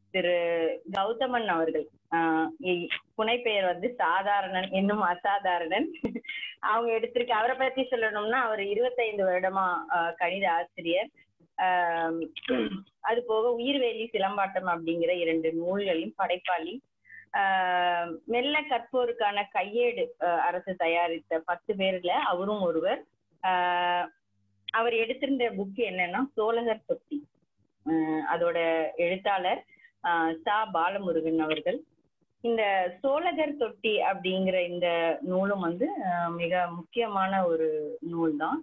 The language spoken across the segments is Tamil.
திரு கௌதமன் அவர்கள் ஆஹ் இ- புனைப்பெயர் வந்து சாதாரணன் என்னும் அசாதாரணன் அவங்க எடுத்திருக்க அவரை பத்தி சொல்லணும்னா அவர் இருபத்தைந்து வருடமா ஆஹ் கணித ஆசிரியர் ஆஹ் அது போக உயிர்வேலி சிலம்பாட்டம் அப்படிங்கிற இரண்டு நூல்களையும் படைப்பாளி ஆஹ் மெல்ல கற்போருக்கான கையேடு ஆஹ் அரசு தயாரித்த பத்து பேர்ல அவரும் ஒருவர் ஆஹ் அவர் எடுத்திருந்த புக் என்னன்னா சோழகர் தொட்டி ஆஹ் அதோட எழுத்தாளர் ஆஹ் சா பாலமுருகன் அவர்கள் இந்த சோழகர் தொட்டி அப்படிங்கிற இந்த நூலும் வந்து ஆஹ் மிக முக்கியமான ஒரு நூல் தான்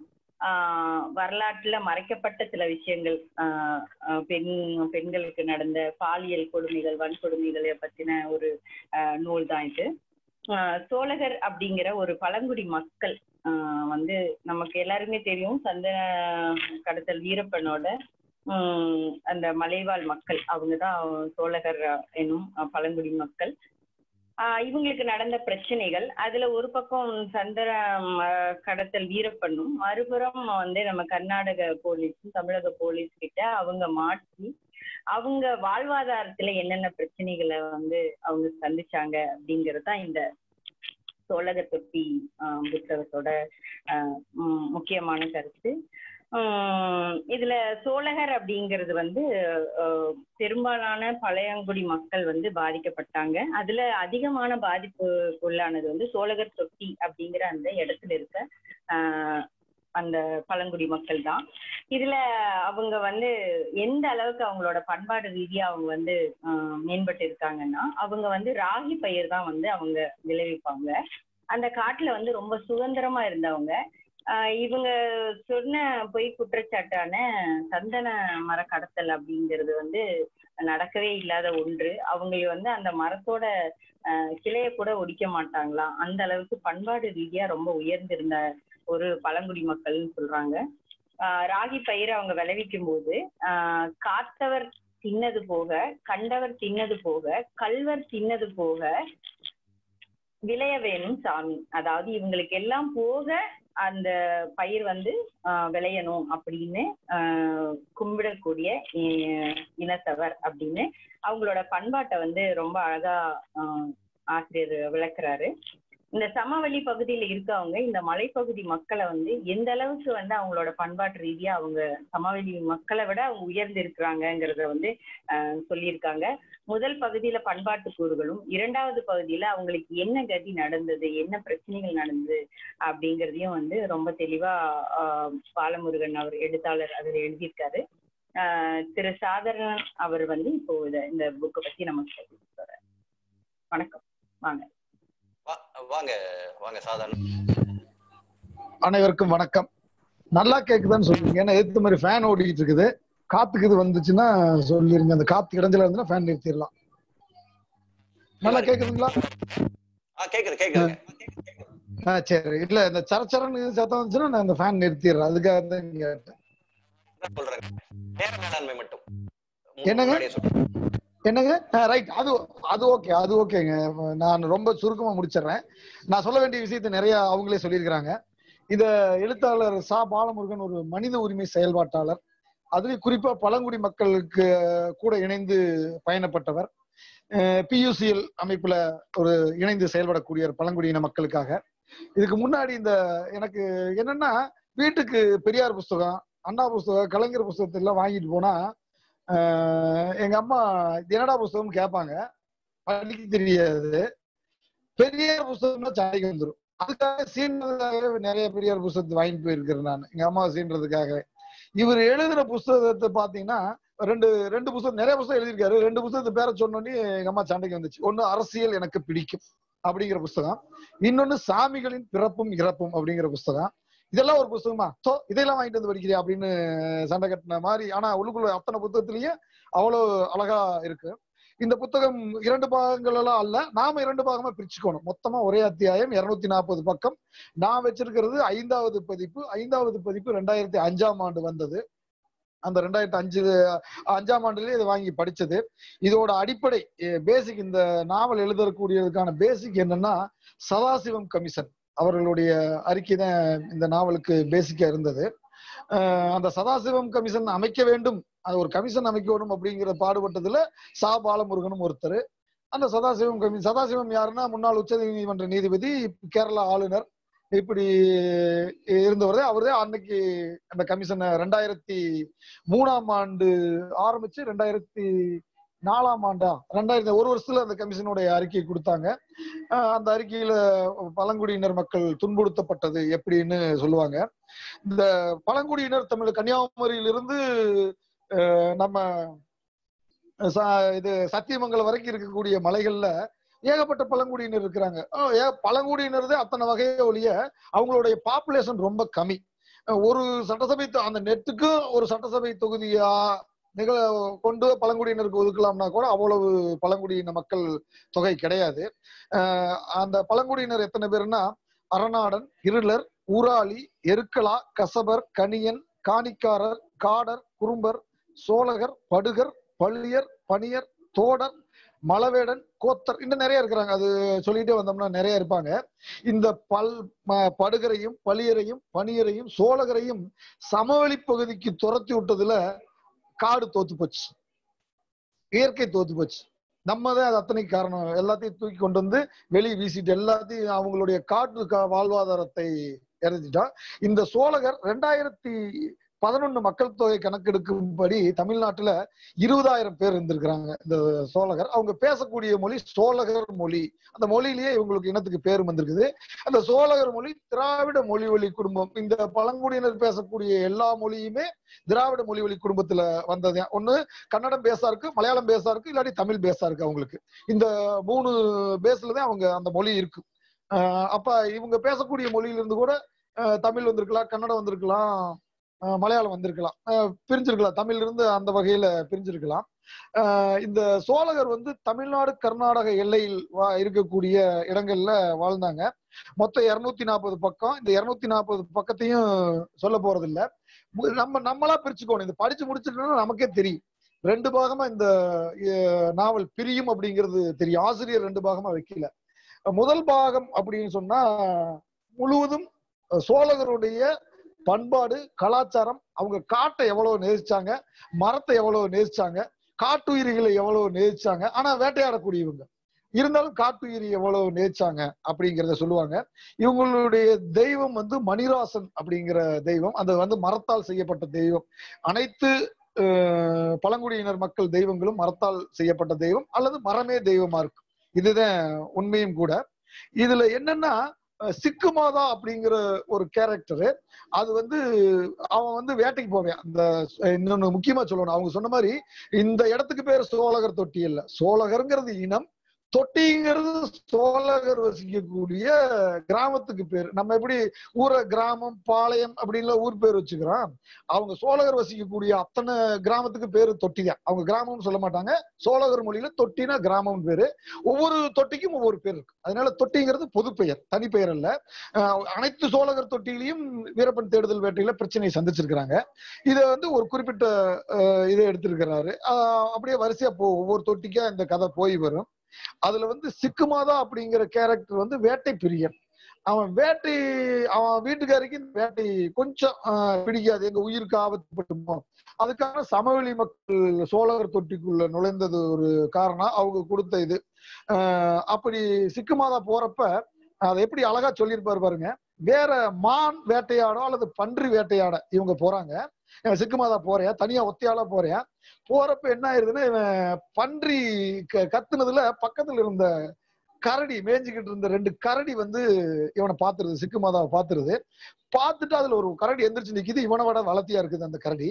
வரலாற்றுல மறைக்கப்பட்ட சில விஷயங்கள் ஆஹ் ஆஹ் பெண் பெண்களுக்கு நடந்த பாலியல் கொடுமைகள் வன்கொடுமைகளை பத்தின ஒரு ஆஹ் நூல் தான் இது ஆஹ் சோழகர் அப்படிங்கிற ஒரு பழங்குடி மக்கள் ஆஹ் வந்து நமக்கு எல்லாருமே தெரியும் சந்தன கடத்தல் வீரப்பனோட உம் அந்த மலைவாழ் மக்கள் அவங்கதான் சோழகர் என்னும் அஹ், பழங்குடி மக்கள் ஆஹ் இவங்களுக்கு நடந்த பிரச்சனைகள் அதுல ஒரு பக்கம் சந்தன அஹ், கடத்தல் வீரப்பனும் மறுபுறம் வந்து நம்ம கர்நாடக போலீஸும் தமிழக போலீஸ் கிட்ட அவங்க மாற்றி அவங்க வாழ்வாதாரத்துல என்னென்ன பிரச்சனைகளை வந்து அவங்க சந்திச்சாங்க அப்படிங்கிறது தான் இந்த சோழக தொட்டி ஆஹ், புத்தகத்தோட ஆஹ், உம், முக்கியமான கருத்து உம், இதுல சோழகர் அப்படிங்கிறது வந்து ஆஹ், பெரும்பாலான பழையங்குடி மக்கள் வந்து பாதிக்கப்பட்டாங்க அதுல அதிகமான பாதிப்பு உள்ளானது வந்து சோழகர் தொட்டி அப்படிங்கிற அந்த இடத்துல இருக்க ஆஹ், அந்த பழங்குடி மக்கள் தான் இதுல அவங்க வந்து எந்த அளவுக்கு அவங்களோட பண்பாடு ரீதியா அவங்க வந்து ஆஹ், மேம்பட்டு இருக்காங்கன்னா அவங்க வந்து ராகி பயிர் தான் வந்து அவங்க விளைவிப்பாங்க அந்த காட்டுல வந்து ரொம்ப சுதந்திரமா இருந்தவங்க ஆஹ் இவங்க சொன்ன பொய் குற்றச்சாட்டான சந்தன மர கடத்தல் அப்படிங்கிறது வந்து நடக்கவே இல்லாத ஒன்று அவங்க வந்து அந்த மரத்தோட ஆஹ் கிளைய கூட ஒடிக்க மாட்டாங்களாம் அந்த அளவுக்கு பண்பாடு ரீதியா ரொம்ப உயர்ந்திருந்த ஒரு பழங்குடி மக்கள்னு சொல்றாங்க ஆஹ் ராகி பயிரை அவங்க விளைவிக்கும் போது ஆஹ் காத்தவர் தின்னது போக கண்டவர் தின்னது போக கல்வர் தின்னது போக விளைய வேணும் சாமி அதாவது இவங்களுக்கு எல்லாம் போக அந்த பயிர் வந்து ஆஹ் விளையணும் அப்படின்னு ஆஹ் கும்பிடக்கூடிய இ- இனத்தவர் அப்படின்னு அவங்களோட பண்பாட்டை வந்து ரொம்ப அழகா ஆஹ் ஆசிரியர் விளக்குறாரு இந்த சமவெளி பகுதியில இருக்கவங்க இந்த மலைப்பகுதி மக்களை வந்து எந்த அளவுக்கு வந்து அவங்களோட பண்பாட்டு ரீதியா அவங்க சமவெளி மக்களை விட அவங்க உயர்ந்து இருக்கிறாங்கிறத வந்து ஆஹ் சொல்லியிருக்காங்க முதல் பகுதியில பண்பாட்டு கூறுகளும் இரண்டாவது பகுதியில அவங்களுக்கு என்ன கதி நடந்தது என்ன பிரச்சனைகள் நடந்தது அப்படிங்கிறதையும் வந்து ரொம்ப தெளிவா ஆஹ் பாலமுருகன் அவர் எழுத்தாளர் அவர் எழுதியிருக்காரு ஆஹ் திரு சாதாரணன் அவர் வந்து இப்போ இத- இந்த புக்கை பத்தி நமக்கு சொல்லிட்டு வர்றாரு. வணக்கம் வாங்க வா- வாங்க வாங்க சாதாரண அனைவருக்கும் வணக்கம் நல்லா கேக்குதான்னு சொல்லுங்க ஏன்னா எதிர்த்த மாதிரி ஃபேன் ஓடிக்கிட்டு இருக்குது காத்துக்கு இது வந்துச்சுன்னா சொல்லிருங்க அந்த காத்து இடைஞ்சல இருந்துன்னா ஃபேன் நிறுத்திடலாம் நல்லா கேக்குதுங்களா ஆ கேக்குது கேக்குதுங்க ஆ சரி இல்ல இந்த சரச்சரன்னு சத்தம் வந்துச்சுன்னா நான் இந்த ஃபேன் நிறுத்திடுறேன் அதுக்காக தான் கேட்டேன் நான் சொல்றேங்க நேர மேலாண்மை மட்டும் என்னங்க? முன்னாடியே சொல்றேன். என்னங்க ரைட் அது அது ஓகே அது ஓகேங்க நான் ரொம்ப சுருக்கமா முடிச்சிடுறேன் நான் சொல்ல வேண்டிய விஷயத்தை நிறைய அவங்களே சொல்லியிருக்கிறாங்க இந்த எழுத்தாளர் சா பாலமுருகன் ஒரு மனித உரிமை செயல்பாட்டாளர் அதுலயும் குறிப்பா பழங்குடி மக்களுக்கு கூட இணைந்து பயணப்பட்டவர் பியூசிஎல் அமைப்புல ஒரு இணைந்து செயல்படக்கூடிய ஒரு பழங்குடியின மக்களுக்காக இதுக்கு முன்னாடி இந்த எனக்கு என்னன்னா வீட்டுக்கு பெரியார் புஸ்தகம் அண்ணா புஸ்தகம் கலைஞர் புஸ்தகத்தை எல்லாம் வாங்கிட்டு போனா ஆஹ் எங்க அம்மா இது என்னடா புஸ்தகம் கேட்பாங்க படிக்க தெரியாது பெரியார் புஸ்தகம்னா சண்டைக்கு வந்துடும் அதுக்காக சீன்றதுக்காகவே நிறைய பெரியார் புஸ்தகத்தை வாங்கிட்டு போயிருக்கிறேன் நான் எங்க அம்மா சீன்றதுக்காக இவர் எழுதின புஸ்தகத்தை பாத்தீங்கன்னா ரெண்டு ரெண்டு புஸ்தகம் நிறைய புஸ்தகம் எழுதியிருக்காரு ரெண்டு புஸ்தகத்தை பேரை சொன்னோடனே எங்க அம்மா சண்டைக்கு வந்துச்சு ஒண்ணு அரசியல் எனக்கு பிடிக்கும் அப்படிங்கிற புஸ்தகம் இன்னொன்னு சாமிகளின் பிறப்பும் இறப்பும் அப்படிங்கிற புஸ்தகம் இதெல்லாம் ஒரு புஸ்தகமா சோ இதெல்லாம் வாங்கிட்டு வந்து படிக்கிறியா அப்படின்னு சண்டை கட்டின மாதிரி ஆனா உள்ளுக்குள்ள அத்தனை புத்தகத்திலயும் அவ்வளவு அழகா இருக்கு இந்த புத்தகம் இரண்டு பாகங்கள் எல்லாம் அல்ல நாம இரண்டு பாகமா பிரிச்சுக்கணும் மொத்தமா ஒரே அத்தியாயம் இருநூத்தி நாற்பது பக்கம் நான் வச்சிருக்கிறது ஐந்தாவது பதிப்பு ஐந்தாவது பதிப்பு ரெண்டாயிரத்தி அஞ்சாம் ஆண்டு வந்தது அந்த ரெண்டாயிரத்தி அஞ்சு அஞ்சாம் ஆண்டுலயே இதை வாங்கி படிச்சது இதோட அடிப்படை பேசிக் இந்த நாவல் எழுதக்கூடியதுக்கான பேசிக் என்னன்னா சதாசிவம் கமிஷன் அவர்களுடைய அறிக்கை தான் இந்த நாவலுக்கு பேசிக்கா இருந்தது அஹ் அந்த சதாசிவம் கமிஷன் அமைக்க வேண்டும் அது ஒரு கமிஷன் அமைக்க வேண்டும் அப்படிங்கிற பாடுபட்டதுல சா பாலமுருகனும் ஒருத்தர் அந்த சதாசிவம் கமி சதாசிவம் யாருன்னா முன்னாள் உச்ச நீதிமன்ற நீதிபதி கேரளா ஆளுநர் இப்படி இருந்தவர் அவரே அன்னைக்கு அந்த கமிஷனை ரெண்டாயிரத்தி மூணாம் ஆண்டு ஆரம்பிச்சு ரெண்டாயிரத்தி நாலாம் ஆண்டா ரெண்டாயிரத்தி ஒரு வருஷத்துல அந்த கமிஷனுடைய அறிக்கை கொடுத்தாங்க அஹ் அந்த அறிக்கையில பழங்குடியினர் மக்கள் துன்புறுத்தப்பட்டது எப்படின்னு சொல்லுவாங்க இந்த பழங்குடியினர் தமிழ் கன்னியாகுமரியிலிருந்து அஹ் நம்ம ச- இது சத்தியமங்கலம் வரைக்கும் இருக்கக்கூடிய மலைகள்ல ஏகப்பட்ட பழங்குடியினர் இருக்கிறாங்க அஹ் ஏ பழங்குடியினர் தான் அத்தனை வகையை ஒழிய அவங்களுடைய பாப்புலேஷன் ரொம்ப கம்மி அஹ் ஒரு சட்டசபை தொ- அந்த நெட்டுக்கும் ஒரு சட்டசபை தொகுதியா நிகழ கொண்டு பழங்குடியினருக்கு ஒதுக்கலாம்னா கூட அவ்வளவு பழங்குடியின மக்கள் தொகை கிடையாது அஹ் அந்த பழங்குடியினர் எத்தனை பேர்னா அரணாடன் இருளர் ஊராளி எருக்கலா கசபர் கணியன் காணிக்காரர் காடர் குறும்பர் சோழகர் படுகர் பள்ளியர் பணியர் தோடர் மலவேடன் கோத்தர் இன்னும் நிறைய இருக்கிறாங்க அது சொல்லிட்டே வந்தோம்னா நிறைய இருப்பாங்க இந்த பல் ம- படுகரையும் பளியரையும் பணியரையும் சோழகரையும் சமவெளி பகுதிக்கு துரத்தி விட்டதுல காடு தோத்து போச்சு இயற்கை தோத்து போச்சு நம்ம தான் அது அத்தனை காரணம் எல்லாத்தையும் தூக்கி கொண்டு வந்து வெளியே வீசிட்டு எல்லாத்தையும் அவங்களுடைய காட்டு கா- வாழ்வாதாரத்தை இறந்துட்டோம் இந்த சோழகர் ரெண்டாயிரத்தி பதினொன்னு மக்கள் தொகை கணக்கெடுக்கும்படி தமிழ்நாட்டுல இருபதாயிரம் பேர் இருந்திருக்கிறாங்க இந்த சோழகர் அவங்க பேசக்கூடிய மொழி சோழகர் மொழி அந்த மொழியிலேயே இவங்களுக்கு இனத்துக்கு பேர் வந்திருக்குது அந்த சோழகர் மொழி திராவிட மொழி வழி குடும்பம் இந்த பழங்குடியினர் பேசக்கூடிய எல்லா மொழியுமே திராவிட மொழி வழி குடும்பத்துல வந்தது ஒண்ணு கன்னடம் பேசா இருக்கு மலையாளம் பேசா இருக்கு இல்லாட்டி தமிழ் பேசா இருக்கு அவங்களுக்கு இந்த மூணு பேஸ்ல தான் அவங்க அந்த மொழி இருக்கு ஆஹ் அப்ப இவங்க பேசக்கூடிய மொழியில இருந்து கூட ஆஹ் தமிழ் வந்திருக்கலாம் கன்னடம் வந்திருக்கலாம் ஆஹ் மலையாளம் வந்திருக்கலாம் ஆஹ் பிரிஞ்சிருக்கலாம் தமிழ்ல இருந்து அந்த வகையில பிரிஞ்சிருக்கலாம் ஆஹ் இந்த சோழகர் வந்து தமிழ்நாடு கர்நாடக எல்லையில் வா- இருக்கக்கூடிய இடங்கள்ல வாழ்ந்தாங்க மொத்தம் இருநூத்தி நாற்பது பக்கம் இந்த இருநூத்தி நாற்பது பக்கத்தையும் சொல்ல போறது இல்ல மு- நம்ம நம்மளா பிரிச்சுக்கணும் இது படிச்சு முடிச்சிட்டோம்னா நமக்கே தெரியும் ரெண்டு பாகமா இந்த அஹ், நாவல் பிரியும் அப்படிங்கிறது தெரியும் ஆசிரியர் ரெண்டு பாகமா வைக்கல முதல் பாகம் அப்படின்னு சொன்னா முழுவதும் அஹ், சோழகருடைய பண்பாடு கலாச்சாரம் அவங்க காட்டை எவ்வளவு நேசிச்சாங்க மரத்தை எவ்வளவு நேசிச்சாங்க காட்டுயிரிகளை எவ்வளவு நேசிச்சாங்க ஆனா வேட்டையாடக்கூடியவங்க இருந்தாலும் காட்டுயிரி எவ்வளவு நேசிச்சாங்க அப்படிங்கிறத சொல்லுவாங்க இவங்களுடைய தெய்வம் வந்து மணிராசன் அப்படிங்கிற தெய்வம் அது வந்து மரத்தால் செய்யப்பட்ட தெய்வம் அனைத்து அஹ், பழங்குடியினர் மக்கள் தெய்வங்களும் மரத்தால் செய்யப்பட்ட தெய்வம் அல்லது மரமே தெய்வமா இருக்கு இதுதான் உண்மையும் கூட இதுல என்னன்னா அஹ், சிக்கு மாதா அப்படிங்கிற ஒரு கேரக்டரு அது வந்து அவன் வந்து வேட்டைக்கு போவேன் அந்த இன்னொன்னு முக்கியமா சொல்லணும் அவங்க சொன்ன மாதிரி இந்த இடத்துக்கு பேர் சோழகர் தொட்டி இல்ல சோழகருங்கிறது இனம் தொட்டிங்கிறது சோழகர் வசிக்கக்கூடிய கிராமத்துக்கு பேர் நம்ம எப்படி ஊரை கிராமம் பாளையம் அப்படின்லாம் ஊர் பேர் வச்சுக்கிறோம் அவங்க சோழகர் வசிக்கக்கூடிய அத்தனை கிராமத்துக்கு பேரு தொட்டிதான் அவங்க கிராமம்னு சொல்ல மாட்டாங்க சோழகர் மொழியில தொட்டினா கிராமம் பேரு ஒவ்வொரு தொட்டிக்கும் ஒவ்வொரு பேர் இருக்கு அதனால தொட்டிங்கிறது பொது பெயர் தனி பெயர் அல்ல அஹ் அனைத்து சோழகர் தொட்டிலையும் வீரப்பன் தேடுதல் வேட்டையில பிரச்சனையை சந்திச்சிருக்கிறாங்க இதை வந்து ஒரு குறிப்பிட்ட அஹ், இதை எடுத்திருக்கிறாரு அஹ், அப்படியே வரிசையா போ ஒவ்வொரு தொட்டிக்கா இந்த கதை போய் வரும் அதுல வந்து சிக்குமாதா அப்படிங்கிற கேரக்டர் வந்து வேட்டை பிரியன் அவன் வேட்டை அவன் வீட்டுக்காரிக்கு இந்த வேட்டை கொஞ்சம் ஆஹ், பிடிக்காது எங்க உயிருக்கு ஆபத்துப்பட்டுமோ அதுக்கான சமவெளி மக்கள் சோழகர் தொட்டிக்குள்ள நுழைந்தது ஒரு காரணம் அவங்க கொடுத்த இது ஆஹ், அப்படி சிக்குமாதா போறப்ப அதை எப்படி அழகா சொல்லியிருப்பாரு பாருங்க வேற மான் வேட்டையாட அல்லது பன்றி வேட்டையாட இவங்க போறாங்க இவன் சிக்குமாதா போறியா தனியா ஒத்தையாளா போறியா போறப்ப என்ன ஆயிருதுன்னா இவன் பன்றி க- கத்துனதுல பக்கத்துல இருந்த கரடி மேய்ஞ்சிக்கிட்டு இருந்த ரெண்டு கரடி வந்து இவனை பாத்துருது சிக்கு மாதாவை பாத்துருது பார்த்துட்டு அதுல ஒரு கரடி எந்திரிச்சு நிக்குது இவனை விட வளர்த்தியா இருக்குது அந்த கரடி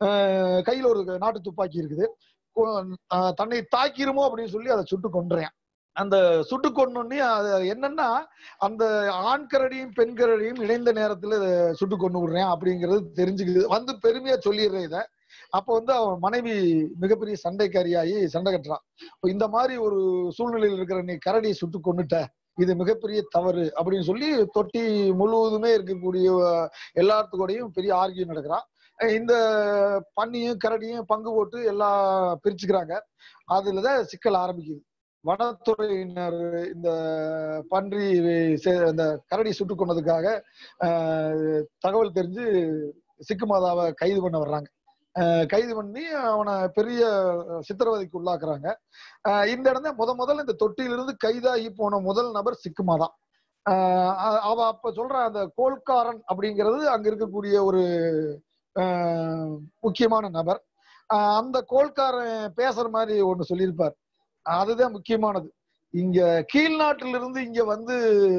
ஆஹ் கையில ஒரு நாட்டு துப்பாக்கி இருக்குது கொ- ஆஹ் தன்னை தாக்கிருமோ அப்படின்னு சொல்லி அதை சுட்டு கொன்றான் அந்த சுட்டு கொன்னோடனே அது என்னன்னா அந்த ஆண் கரடியும் பெண் கரடியும் இணைந்த நேரத்துல இதை சுட்டு கொண்டு விடுறேன் அப்படிங்கிறது தெரிஞ்சுக்குது வந்து பெருமையா சொல்லிடுறேன் இதை அப்ப வந்து அவன் மனைவி மிகப்பெரிய சண்டைக்காரியாகி சண்டை கட்டுறான் இப்ப இந்த மாதிரி ஒரு சூழ்நிலையில் இருக்கிற நீ கரடியை சுட்டு கொன்னுட்ட இது மிகப்பெரிய தவறு அப்படின்னு சொல்லி தொட்டி முழுவதுமே இருக்கக்கூடிய எல்லாத்துக்கூடையும் பெரிய ஆர்கியூ நடக்கிறான் அஹ் இந்த பன்னியும் கரடியும் பங்கு போட்டு எல்லாம் பிரிச்சுக்கிறாங்க அதுலதான் சிக்கல் ஆரம்பிக்குது வனத்துறையினர் இந்த பன்றி சே- இந்த கரடி சுட்டு கொண்டதுக்காக ஆஹ், தகவல் தெரிஞ்சு சிக்கு மாதாவை கைது பண்ண வர்றாங்க அஹ் கைது பண்ணி அவனை பெரிய சித்திரவதைக்கு உள்ளாக்குறாங்க அஹ் இந்த இடம் தான் முத முதல்ல இந்த தொட்டியிலிருந்து கைதாகி போன முதல் நபர் சிக்கு மாதா அஹ் அ- அவ அப்ப சொல்ற அந்த கோல்காரன் அப்படிங்கிறது அங்க இருக்கக்கூடிய ஒரு அஹ், முக்கியமான நபர் அஹ் அந்த கோல்காரன் பேசுற மாதிரி ஒண்ணு சொல்லியிருப்பார் அதுதான் முக்கியமானது இங்க கீழ்நாட்டில இருந்து இங்க வந்து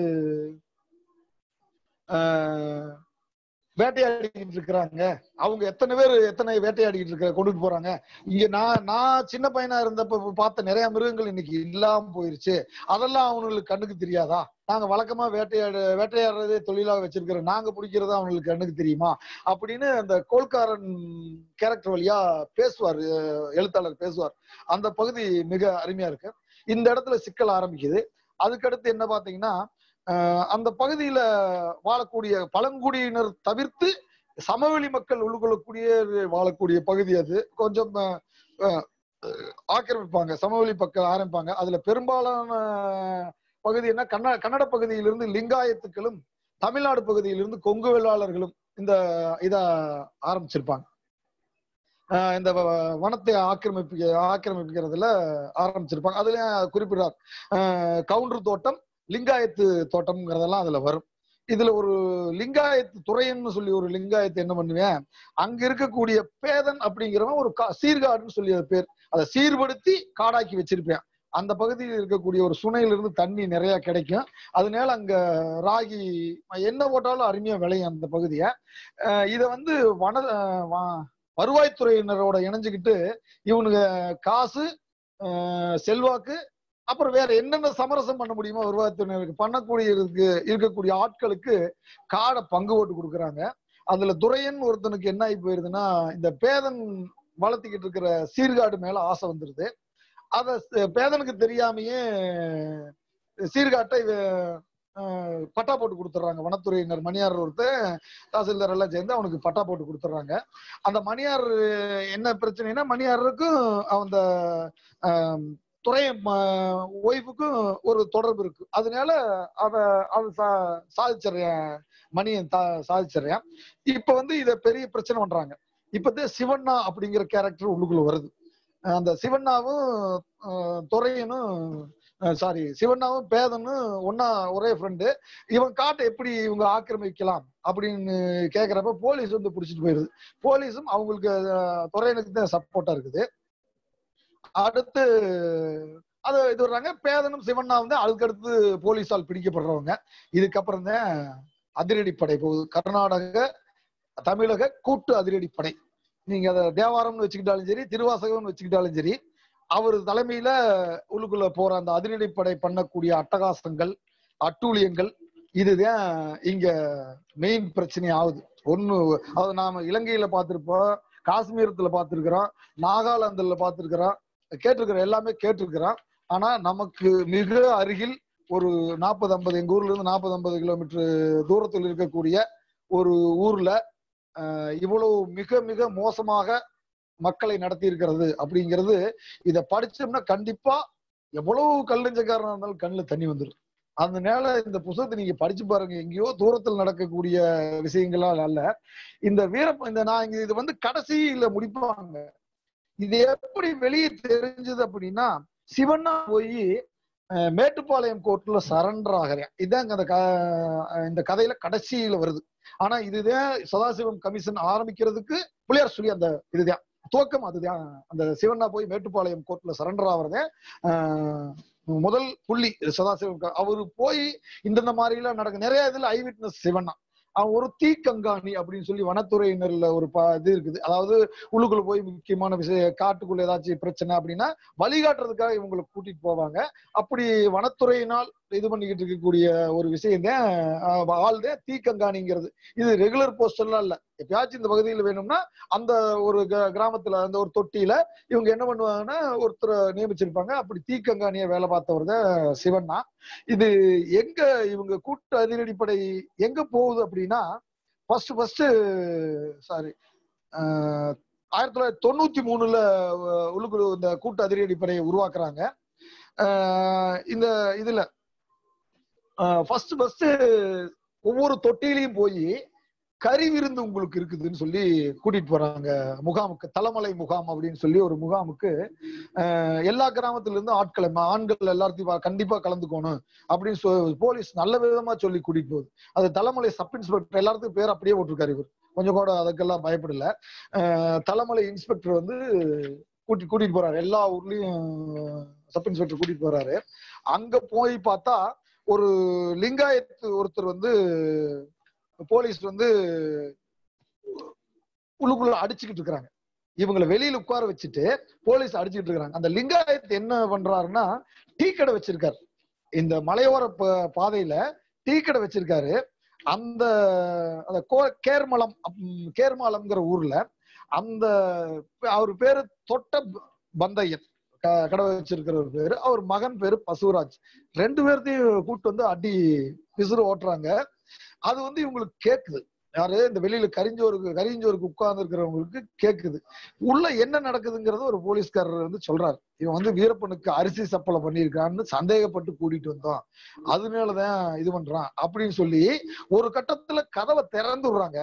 அஹ், வேட்டையாடிக்கிட்டு இருக்கிறாங்க அவங்க எத்தனை பேர் எத்தனை வேட்டையாடிக்கிட்டு இருக்க கொண்டுட்டு போறாங்க இங்க நான் நான் சின்ன பையனா இருந்தப்ப பார்த்த நிறைய மிருகங்கள் இன்னைக்கு இல்லாம போயிருச்சு அதெல்லாம் அவங்களுக்கு கண்ணுக்கு தெரியாதா நாங்க வழக்கமா வேட்டையாடு வேட்டையாடுறதே தொழிலாக வச்சிருக்கிறோம் நாங்க பிடிக்கிறதா அவங்களுக்கு கண்ணுக்கு தெரியுமா அப்படின்னு அந்த கோல்காரன் கேரக்டர் வழியா பேசுவார் அஹ் எழுத்தாளர் பேசுவார் அந்த பகுதி மிக அருமையா இருக்கு இந்த இடத்துல சிக்கல் ஆரம்பிக்குது அதுக்கடுத்து என்ன பாத்தீங்கன்னா அஹ் அந்த பகுதியில வாழக்கூடிய பழங்குடியினர் தவிர்த்து சமவெளி மக்கள் உள்கொள்ளக்கூடிய வாழக்கூடிய பகுதி அது கொஞ்சம் அஹ், அஹ், ஆக்கிரமிப்பாங்க சமவெளி மக்கள் ஆரம்பிப்பாங்க அதுல பெரும்பாலான பகுதி என்ன கன்ன கன்னட பகுதியிலிருந்து லிங்காயத்துக்களும் தமிழ்நாடு பகுதியிலிருந்து கொங்கு வேளாளர்களும் இந்த இத ஆரம்பிச்சிருப்பாங்க அஹ் இந்த வ- வனத்தை ஆக்கிரமிப்பு ஆக்கிரமிக்கிறதுல ஆரம்பிச்சிருப்பாங்க அதுல குறிப்பிடுறார் அஹ் கவுண்டர் தோட்டம் லிங்காயத்து தோட்டம்ங்கிறதெல்லாம் அதுல வரும் இதுல ஒரு லிங்காயத்து துறையன்னு சொல்லி ஒரு லிங்காயத்து என்ன பண்ணுவேன் அங்க இருக்கக்கூடிய பேதன் அப்படிங்கிறவன் ஒரு கா- சீர்காடுன்னு சொல்லி அது பேர் அதை சீர்படுத்தி காடாக்கி வச்சிருப்பேன் அந்த பகுதியில் இருக்கக்கூடிய ஒரு சுனையில இருந்து தண்ணி நிறைய கிடைக்கும் அதனால அங்க ராகி என்ன போட்டாலும் அருமையா விளையும் அந்த பகுதியை அஹ் இத வந்து வன அஹ் வ- வருவாய்த்துறையினரோட இணைஞ்சுக்கிட்டு இவனுங்க காசு அஹ் செல்வாக்கு அப்புறம் வேற என்னென்ன சமரசம் பண்ண முடியுமோ வருவாய்த்துறையினருக்கு பண்ணக்கூடிய இருக்கு இருக்கக்கூடிய ஆட்களுக்கு காடை பங்கு போட்டு கொடுக்குறாங்க அதுல துரையன் ஒருத்தனுக்கு என்ன ஆகி போயிருதுன்னா இந்த பேதன் வளர்த்திக்கிட்டு இருக்கிற சீர்காடு மேல ஆசை வந்துருது அத ச- பேதனுக்கு தெரியாமையே சீர்காட்டை இவ- அஹ் பட்டா போட்டு கொடுத்துட்றாங்க வனத்துறையினர் மணியார் ஒருத்தர் தாசில்தார் எல்லாம் சேர்ந்து அவனுக்கு பட்டா போட்டு கொடுத்துட்றாங்க அந்த மணியார் என்ன பிரச்சனைனா மணியாருக்கும் அந்த ஆம், துறை ஒய்ஃபுக்கும் ஒரு தொடர்பு இருக்கு அதனால அத அது சா- சாதிச்சிடுறேன் மணியை தா- சாதிச்சிடுறேன் இப்ப வந்து இத பெரிய பிரச்சனை பண்றாங்க இப்பதான் சிவண்ணா அப்படிங்கிற கேரக்டர் உள்ளுக்குள்ள வருது அஹ் அந்த சிவண்ணாவும் அஹ், துரையனும் சாரி சிவண்ணாவும் பேதனும் ஒன்னா ஒரே ஃப்ரெண்டு இவன் காட்டை எப்படி இவங்க ஆக்கிரமிக்கலாம் அப்படின்னு கேக்குறப்ப போலீஸ் வந்து புடிச்சிட்டு போயிருது போலீஸும் அவங்களுக்கு அஹ், துரையனுக்கு தான் சப்போர்ட்டா இருக்குது அடுத்து அது இது வர்றாங்க பேதனும் சிவண்ணா வந்து அதுக்கடுத்து போலீஸால் பிடிக்கப்படுறவங்க இதுக்கப்புறம் தான் அதிரடிப்படை போகுது கர்நாடக தமிழக கூட்டு அதிரடிப்படை நீங்க அதை தேவாரம்னு வச்சுக்கிட்டாலும் சரி திருவாசகம்னு வச்சுக்கிட்டாலும் சரி அவர் தலைமையில உள்ளுக்குள்ள போற அந்த அதிரடிப்படை பண்ணக்கூடிய அட்டகாசங்கள் அட்டூழியங்கள் இதுதான் இங்க மெயின் பிரச்சனை ஆகுது ஒண்ணு அது நாம இலங்கையில பார்த்திருப்போம் காஷ்மீரத்துல பார்த்திருக்கிறோம் நாகாலாந்துல பார்த்திருக்கிறோம் கேட்டிருக்கிறோம் எல்லாமே கேட்டிருக்கிறோம் ஆனா நமக்கு மிக அருகில் ஒரு நாற்பது ஐம்பது எங்க ஊர்ல இருந்து நாற்பது ஐம்பது கிலோமீட்டர் தூரத்தில் இருக்கக்கூடிய ஒரு ஊர்ல அஹ், இவ்வளவு மிக மிக மோசமாக மக்களை நடத்தி இருக்கிறது அப்படிங்கிறது இத படிச்சோம்னா கண்டிப்பா எவ்வளவு கல்லஞ்சக்காரனா இருந்தாலும் கண்ணுல தண்ணி வந்துடும் அதனால இந்த புத்தகத்தை நீங்க படிச்சு பாருங்க எங்கேயோ தூரத்தில் நடக்கக்கூடிய விஷயங்களா அல்ல இந்த வீர இந்த நான் இங்க இது வந்து கடைசியில முடிப்பாங்க இது எப்படி வெளியே தெரிஞ்சது அப்படின்னா சிவண்ணா போய் மேட்டுப்பாளையம் கோர்ட்ல சரண்டர் ஆகிறேன் இதாங்க அந்த க- இந்த கதையில கடைசியில வருது ஆனா இதுதான் சதாசிவம் கமிஷன் ஆரம்பிக்கிறதுக்கு புளியார் சொல்லி அந்த இதுதான் துவக்கம் அதுதான் அந்த சிவண்ணா போய் மேட்டுப்பாளையம் கோர்ட்ல சரண்டர் ஆகுறதே ஆஹ், முதல் புள்ளி சதாசிவம் க- அவரு போய் இந்தந்த மாதிரி எல்லாம் நடக்க நிறைய இதுல ஐ விட்னஸ் சிவண்ணா அவன் ஒரு தீக்கங்காணி அப்படின்னு சொல்லி வனத்துறையினர்ல ஒரு ப இது இருக்குது அதாவது உள்ளுக்குள்ள போய் முக்கியமான விஷய காட்டுக்குள்ள ஏதாச்சும் பிரச்சனை அப்படின்னா வழிகாட்டுறதுக்காக இவங்களை கூட்டிட்டு போவாங்க அப்படி வனத்துறையினால் இது பண்ணிக்கிட்டு இருக்கக்கூடிய ஒரு விஷயம் தான் ஆள் தான் தீக்கங்காணிங்கிறது இது ரெகுலர் போஸ்டர்லாம் இல்ல எப்பயாச்சும் இந்த பகுதியில் வேணும்னா அந்த ஒரு க- கிராமத்துல அந்த ஒரு தொட்டியில இவங்க என்ன பண்ணுவாங்கன்னா ஒருத்தரை நியமிச்சிருப்பாங்க அப்படி தீக்கங்காணிய வேலை பார்த்தவர் தான் சிவண்ணா இது எங்க இவங்க கூட்டு அதிரடிப்படை எங்க போகுது அப்படின்னா ஃபர்ஸ்ட் ஃபர்ஸ்ட் சாரி ஆயிரத்தி தொள்ளாயிரத்தி தொண்ணூத்தி மூணுல அஹ், உள்ளுக்குள்ள இந்த கூட்டு அதிரடிப்படையை உருவாக்குறாங்க அஹ், இந்த இதுல ஃபர்ஸ்ட் ஃபர்ஸ்ட் ஒவ்வொரு தொட்டிலையும் போய் கறி விருந்து உங்களுக்கு இருக்குதுன்னு சொல்லி கூட்டிட்டு போறாங்க முகாமுக்கு தலைமலை முகாம் அப்படின்னு சொல்லி ஒரு முகாமுக்கு அஹ், எல்லா கிராமத்துல இருந்து ஆட்களை ம- ஆண்கள் எல்லாத்தையும் வா- கண்டிப்பா கலந்துக்கணும் அப்படின்னு சொ- போலீஸ் நல்ல விதமா சொல்லி கூட்டிட்டு போகுது அது தலைமலை சப் இன்ஸ்பெக்டர் எல்லாத்துக்கும் பேர் அப்படியே போட்டிருக்காரு இவர் கொஞ்சம் கூட அதுக்கெல்லாம் பயப்படல அஹ், தலைமலை இன்ஸ்பெக்டர் வந்து கூட்டி கூட்டிட்டு போறாரு எல்லா ஊர்லயும் சப் இன்ஸ்பெக்டர் கூட்டிட்டு போறாரு அங்க போய் பார்த்தா ஒரு லிங்காயத்து ஒருத்தர் வந்து போலீஸ் வந்து உள்ளுக்குள்ள அடிச்சுக்கிட்டு இருக்கிறாங்க இவங்களை வெளியில உட்கார வச்சுட்டு போலீஸ் அடிச்சுக்கிட்டு இருக்காங்க அந்த லிங்காயத்து என்ன பண்றாருன்னா டீ கடை வச்சிருக்காரு இந்த மலையோர ப- பாதையில டீ கடை வச்சிருக்காரு அந்த அந்த கோ- கேர்மலம் அப்- கேர்மலம்ங்கிற ஊர்ல அந்த அவர் பேரு தொட்ட பந்தையன் க- கடை வச்சிருக்கிற ஒரு பேரு அவர் மகன் பேரு பசுராஜ் ரெண்டு பேர்த்தையும் கூட்டு வந்து அடி விசிறு ஓட்டுறாங்க அது வந்து இவங்களுக்கு கேக்குது யாரு இந்த வெளியில கரிஞ்சோருக்கு கரிஞ்சோருக்கு உட்கார்ந்து இருக்கிறவங்களுக்கு கேக்குது உள்ள என்ன நடக்குதுங்கிறத ஒரு போலீஸ்காரர் வந்து சொல்றாரு இவன் வந்து வீரப்பனுக்கு அரிசி சப்பலை பண்ணியிருக்கான்னு சந்தேகப்பட்டு கூட்டிட்டு வந்தோம் அதனாலதான் இது பண்றான் அப்படின்னு சொல்லி ஒரு கட்டத்துல கதவை திறந்து விடுறாங்க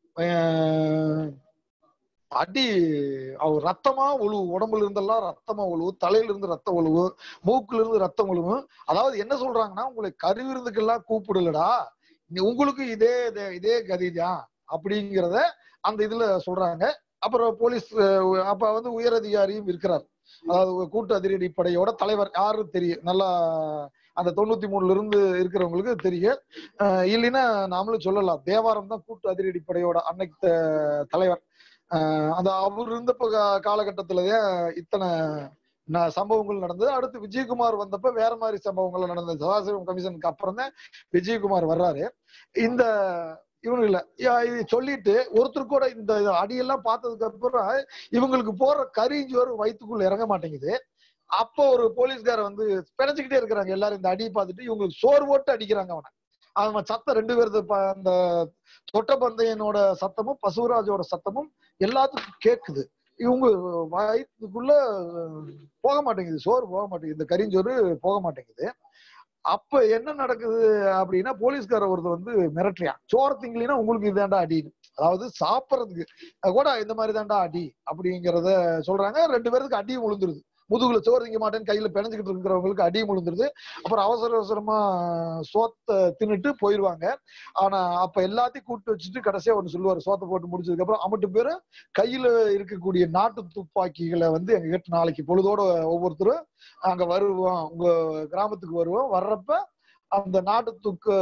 அஹ் அடி அவர் ரத்தமா ஒழுவு உடம்புல இருந்தெல்லாம் ரத்தமா ஒழுவு தலையில இருந்து ரத்தம் ஒழுவு மூக்குல இருந்து ரத்தம் ஒழுவும் அதாவது என்ன சொல்றாங்கன்னா உங்களை கருவிருந்துக்கெல்லாம் கூப்பிடலடா நீ- உங்களுக்கு இதே இதே- இதே கதிதான் அப்படிங்கிறத அந்த இதுல சொல்றாங்க அப்புறம் போலீஸ் அஹ், அப்ப வந்து உயர் அதிகாரியும் இருக்கிறார் அதாவது கூட்டு அதிரடி படையோட தலைவர் யாரு தெரியும் நல்லா அந்த தொண்ணூத்தி மூணுல இருந்து இருக்கிறவங்களுக்கு தெரியும் அஹ், இல்லைன்னா நாமளும் சொல்லலாம் தேவாரம் தான் கூட்டு அதிரடி படையோட அன்னைக்கு த- தலைவர் அஹ், அந்த அவர் இருந்த ப- காலகட்டத்துலதான் இத்தனை ந- சம்பவங்கள் நடந்தது அடுத்து விஜயகுமார் வந்தப்ப வேற மாதிரி சம்பவங்கள் நடந்தது சதாசிவம் கமிஷனுக்கு அப்புறம் தான் விஜயகுமார் வர்றாரு இந்த இவனு இல்ல யா- இது சொல்லிட்டு ஒருத்தர் கூட இந்த அடியெல்லாம் பார்த்ததுக்கு அப்புறம் இவங்களுக்கு போற கரிஞ்சோறு வயித்துக்குள்ள இறங்க மாட்டேங்குது அப்போ ஒரு போலீஸ்கார வந்து பிணைச்சுக்கிட்டே இருக்கிறாங்க எல்லாரும் இந்த அடியை பார்த்துட்டு இவங்களுக்கு சோறு போட்டு அடிக்கிறாங்க அவனை அவன் சத்தம் ரெண்டு பேரது ப- அந்த தொட்டபந்தையனோட சத்தமும் பசுவராஜோட சத்தமும் எல்லாத்துக்கும் கேக்குது இவங்க வயிற்றுக்குள்ள போக மாட்டேங்குது சோறு போக மாட்டேங்குது இந்த கரிஞ்சோறு போக மாட்டேங்குது அப்ப என்ன நடக்குது அப்படின்னா போலீஸ்கார ஒருத்தர் வந்து மிரட்டுறியான் சோறு திங்கலினா உங்களுக்கு இதாண்டா அடின்னு அதாவது சாப்பிட்றதுக்கு கூட இந்த மாதிரி தாண்டா அடி அப்படிங்கிறத சொல்றாங்க ரெண்டு பேருக்கு அடியும் விழுந்துருது முதுகுல சோறு திங்க மாட்டேன்னு கையில பிணைஞ்சுக்கிட்டு இருக்கிறவங்களுக்கு அடியும் விழுந்துருது அப்புறம் அவசர அவசரமா சோத்தை தின்னுட்டு போயிருவாங்க ஆனா அப்ப எல்லாத்தையும் கூப்பிட்டு வச்சுட்டு கடைசியா ஒண்ணு சொல்லுவாரு சோத்தை போட்டு முடிச்சதுக்கு அப்புறம் அமட்டு பேரும் கையில இருக்கக்கூடிய நாட்டு துப்பாக்கிகளை வந்து எங்க கிட்ட நாளைக்கு பொழுதோட ஒவ்வொருத்தரும் அங்க வருவோம் உங்க கிராமத்துக்கு வருவோம் வர்றப்ப அந்த நாட்டு துக்கு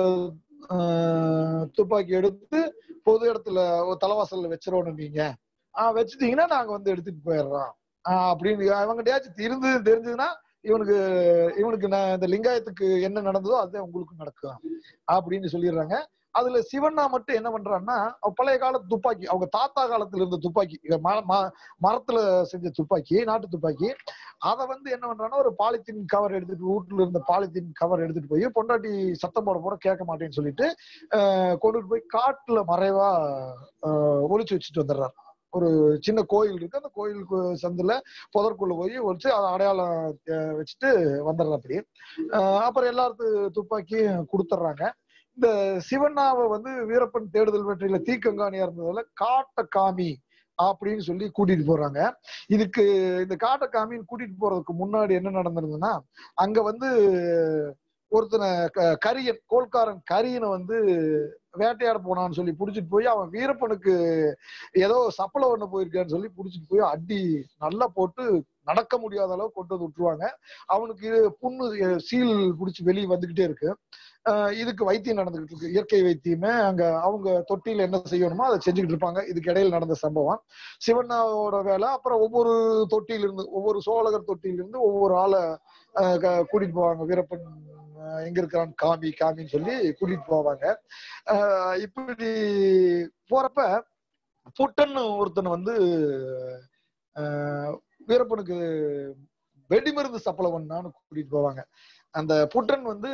ஆஹ், துப்பாக்கி எடுத்து பொது இடத்துல ஒரு தலைவாசல்ல வச்சிடணும் நீங்க ஆஹ் வச்சுட்டீங்கன்னா நாங்க வந்து எடுத்துட்டு போயிடுறோம் ஆஹ் அப்படின்னு அவங்ககிட்டயாச்சும் இருந்து தெரிஞ்சதுன்னா இவனுக்கு இவனுக்கு நான் இந்த லிங்காயத்துக்கு என்ன நடந்ததோ அதுதான் உங்களுக்கு நடக்கும் அப்படின்னு சொல்லிடுறாங்க அதுல சிவண்ணா மட்டும் என்ன பண்றான்னா அவ பழைய காலத்து துப்பாக்கி அவங்க தாத்தா காலத்துல இருந்த துப்பாக்கி இங்க ம- ம- மரத்துல செஞ்ச துப்பாக்கி நாட்டு துப்பாக்கி அதை வந்து என்ன பண்றான்னா ஒரு பாலித்தீன் கவர் எடுத்துட்டு வீட்டுல இருந்த பாலித்தீன் கவர் எடுத்துட்டு போய் பொண்டாட்டி சத்தம் போட போட கேட்க மாட்டேன்னு சொல்லிட்டு ஆஹ் கொண்டுட்டு போய் காட்டுல மறைவா ஆஹ் ஒளிச்சு வச்சுட்டு வந்துடுறாரு ஒரு சின்ன கோயில் இருக்கு அந்த கோயிலுக்கு சந்தில புதற்குள்ள போய் ஒழிச்சு அதை அடையாளம் அஹ், வச்சுட்டு வந்துடுற அப்படி அப்புறம் எல்லாத்து துப்பாக்கியும் கொடுத்துட்றாங்க இந்த சிவண்ணாவை வந்து வீரப்பன் தேடுதல் வெற்றியில தீக்கங்காணியா இருந்ததால காட்ட காமி அப்படின்னு சொல்லி கூட்டிட்டு போறாங்க இதுக்கு இந்த காட்ட காமின்னு கூட்டிட்டு போறதுக்கு முன்னாடி என்ன நடந்திருந்ததுன்னா அங்க வந்து ஒருத்தனை க- கரியன் கோல்காரன் கரியனை வந்து வேட்டையாட போனான்னு சொல்லி புடிச்சிட்டு போய் அவன் வீரப்பனுக்கு ஏதோ சப்பலை ஒண்ணு போயிருக்கான்னு சொல்லி புடிச்சிட்டு போய் அடி நல்லா போட்டு நடக்க முடியாத அளவு கொண்டு வந்து விட்டுருவாங்க அவனுக்கு இது புண்ணு அஹ், சீல் புடிச்சு வெளியே வந்துகிட்டே இருக்கு அஹ், இதுக்கு வைத்தியம் நடந்துகிட்டு இருக்கு இயற்கை வைத்தியமே அங்க அவங்க தொட்டியில என்ன செய்யணுமோ அதை செஞ்சுக்கிட்டு இருப்பாங்க இதுக்கு இடையில நடந்த சம்பவம் சிவண்ணாவோட வேலை அப்புறம் ஒவ்வொரு தொட்டியில இருந்து ஒவ்வொரு சோழகர் தொட்டியில இருந்து ஒவ்வொரு ஆளை அஹ், க- கூட்டிட்டு போவாங்க வீரப்பன் அஹ், எங்க இருக்கிறான் காமி காமின்னு சொல்லி கூட்டிட்டு போவாங்க அஹ், இப்படி போறப்ப புட்டன்னு ஒருத்தனை வந்து அஹ், வீரப்பனுக்கு வெடிமருந்து சப்பலை பண்ணான்னு கூட்டிட்டு போவாங்க அந்த புட்டன் வந்து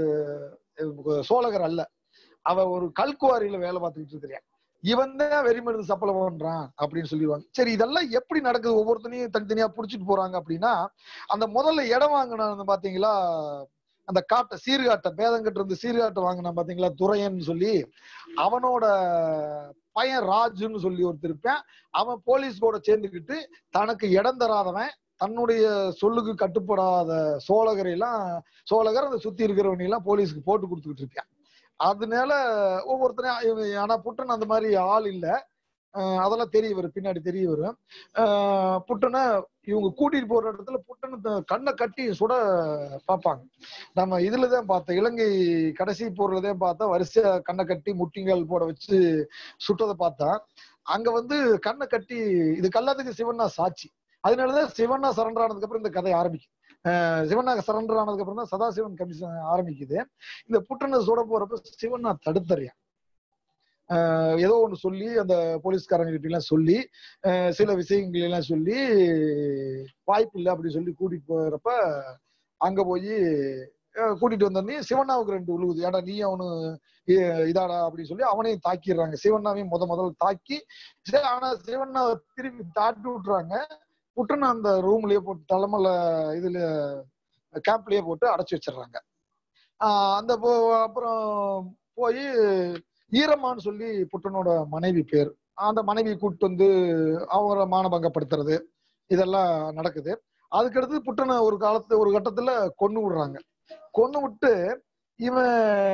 அஹ், சோழகர் அல்ல அவ ஒரு கல்குவாரியில வேலை பார்த்துக்கிட்டு இருக்கிறான் இவன் தான் வெடிமருந்து சப்பலை பண்றான் அப்படின்னு சொல்லிடுவாங்க சரி இதெல்லாம் எப்படி நடக்குது ஒவ்வொருத்தனையும் தனித்தனியா புடிச்சிட்டு போறாங்க அப்படின்னா அந்த முதல்ல இடம் வாங்கினாங்க பாத்தீங்களா அந்த காட்டை சீர்காட்டை பேதங்கிட்ட இருந்து சீர்காட்டை வாங்கினான் பாத்தீங்களா துரையன்னு சொல்லி அவனோட பையன் ராஜுன்னு சொல்லி ஒருத்தர் இருப்பேன் அவன் போலீஸ் கூட சேர்ந்துக்கிட்டு தனக்கு இடம் தராதவன் தன்னுடைய சொல்லுக்கு கட்டுப்படாத சோழகரை எல்லாம் சோழகர் அந்த சுத்தி இருக்கிறவனை எல்லாம் போலீஸ்க்கு போட்டு கொடுத்துக்கிட்டு இருக்கான் அதனால ஒவ்வொருத்தனையும் இவன் ஆனா புட்டன் அந்த மாதிரி ஆள் இல்ல அஹ் அதெல்லாம் தெரிய வரும் பின்னாடி தெரிய வரும் அஹ் புட்டனை இவங்க கூட்டிட்டு போற இடத்துல புட்டனை த- கண்ணை கட்டி சுட பார்ப்பாங்க நம்ம இதுலதான் பார்த்தோம் இலங்கை கடைசி போர்லதான் பார்த்தா வரிசையா கண்ணை கட்டி முட்டிங்கள் போட வச்சு சுட்டதை பார்த்தா அங்க வந்து கண்ணை கட்டி இது கல்லாத்துக்கு சிவன்னா சாட்சி அதனாலதான் சிவன்னா சரண்டர் ஆனதுக்கு அப்புறம் இந்த கதை ஆரம்பிக்கும் அஹ் சிவன்னா சரண்டர் ஆனதுக்கு அப்புறம் தான் சதாசிவன் கமிஷன் ஆரம்பிக்குது இந்த புற்றனை சுட போறப்ப சிவன்னா தடுத்தறியான் ஆஹ் ஏதோ ஒண்ணு சொல்லி அந்த போலீஸ்காரங்க கிட்ட எல்லாம் சொல்லி ஆஹ் சில விஷயங்கள் எல்லாம் சொல்லி வாய்ப்பு இல்லை அப்படி சொல்லி கூட்டிட்டு போறப்ப அங்க போய் கூட்டிட்டு வந்தோடனே சிவண்ணாவுக்கு ரெண்டு உழுவுது ஏடா நீ அவனு இ- இதாடா அப்படின்னு சொல்லி அவனையும் தாக்கிடுறாங்க சிவண்ணாவையும் முத முதல்ல தாக்கி சரி, ஆனா சிவண்ணாவை திருப்பி தாட்டி விட்டுறாங்க புட்டுன்னு அந்த ரூம்லயே போட்டு தலைமையில இதுல கேம்ப்லயே போட்டு அடைச்சு வச்சிடுறாங்க ஆஹ் அந்த போ அப்புறம் போய் ஈரமான்னு சொல்லி புட்டனோட மனைவி பேர் அந்த மனைவி கூப்பிட்டு வந்து அவரை மானபங்கப்படுத்துறது இதெல்லாம் நடக்குது அதுக்கடுத்து புட்டனை ஒரு காலத்து ஒரு கட்டத்துல கொன்னு விடுறாங்க கொன்னு விட்டு இவன்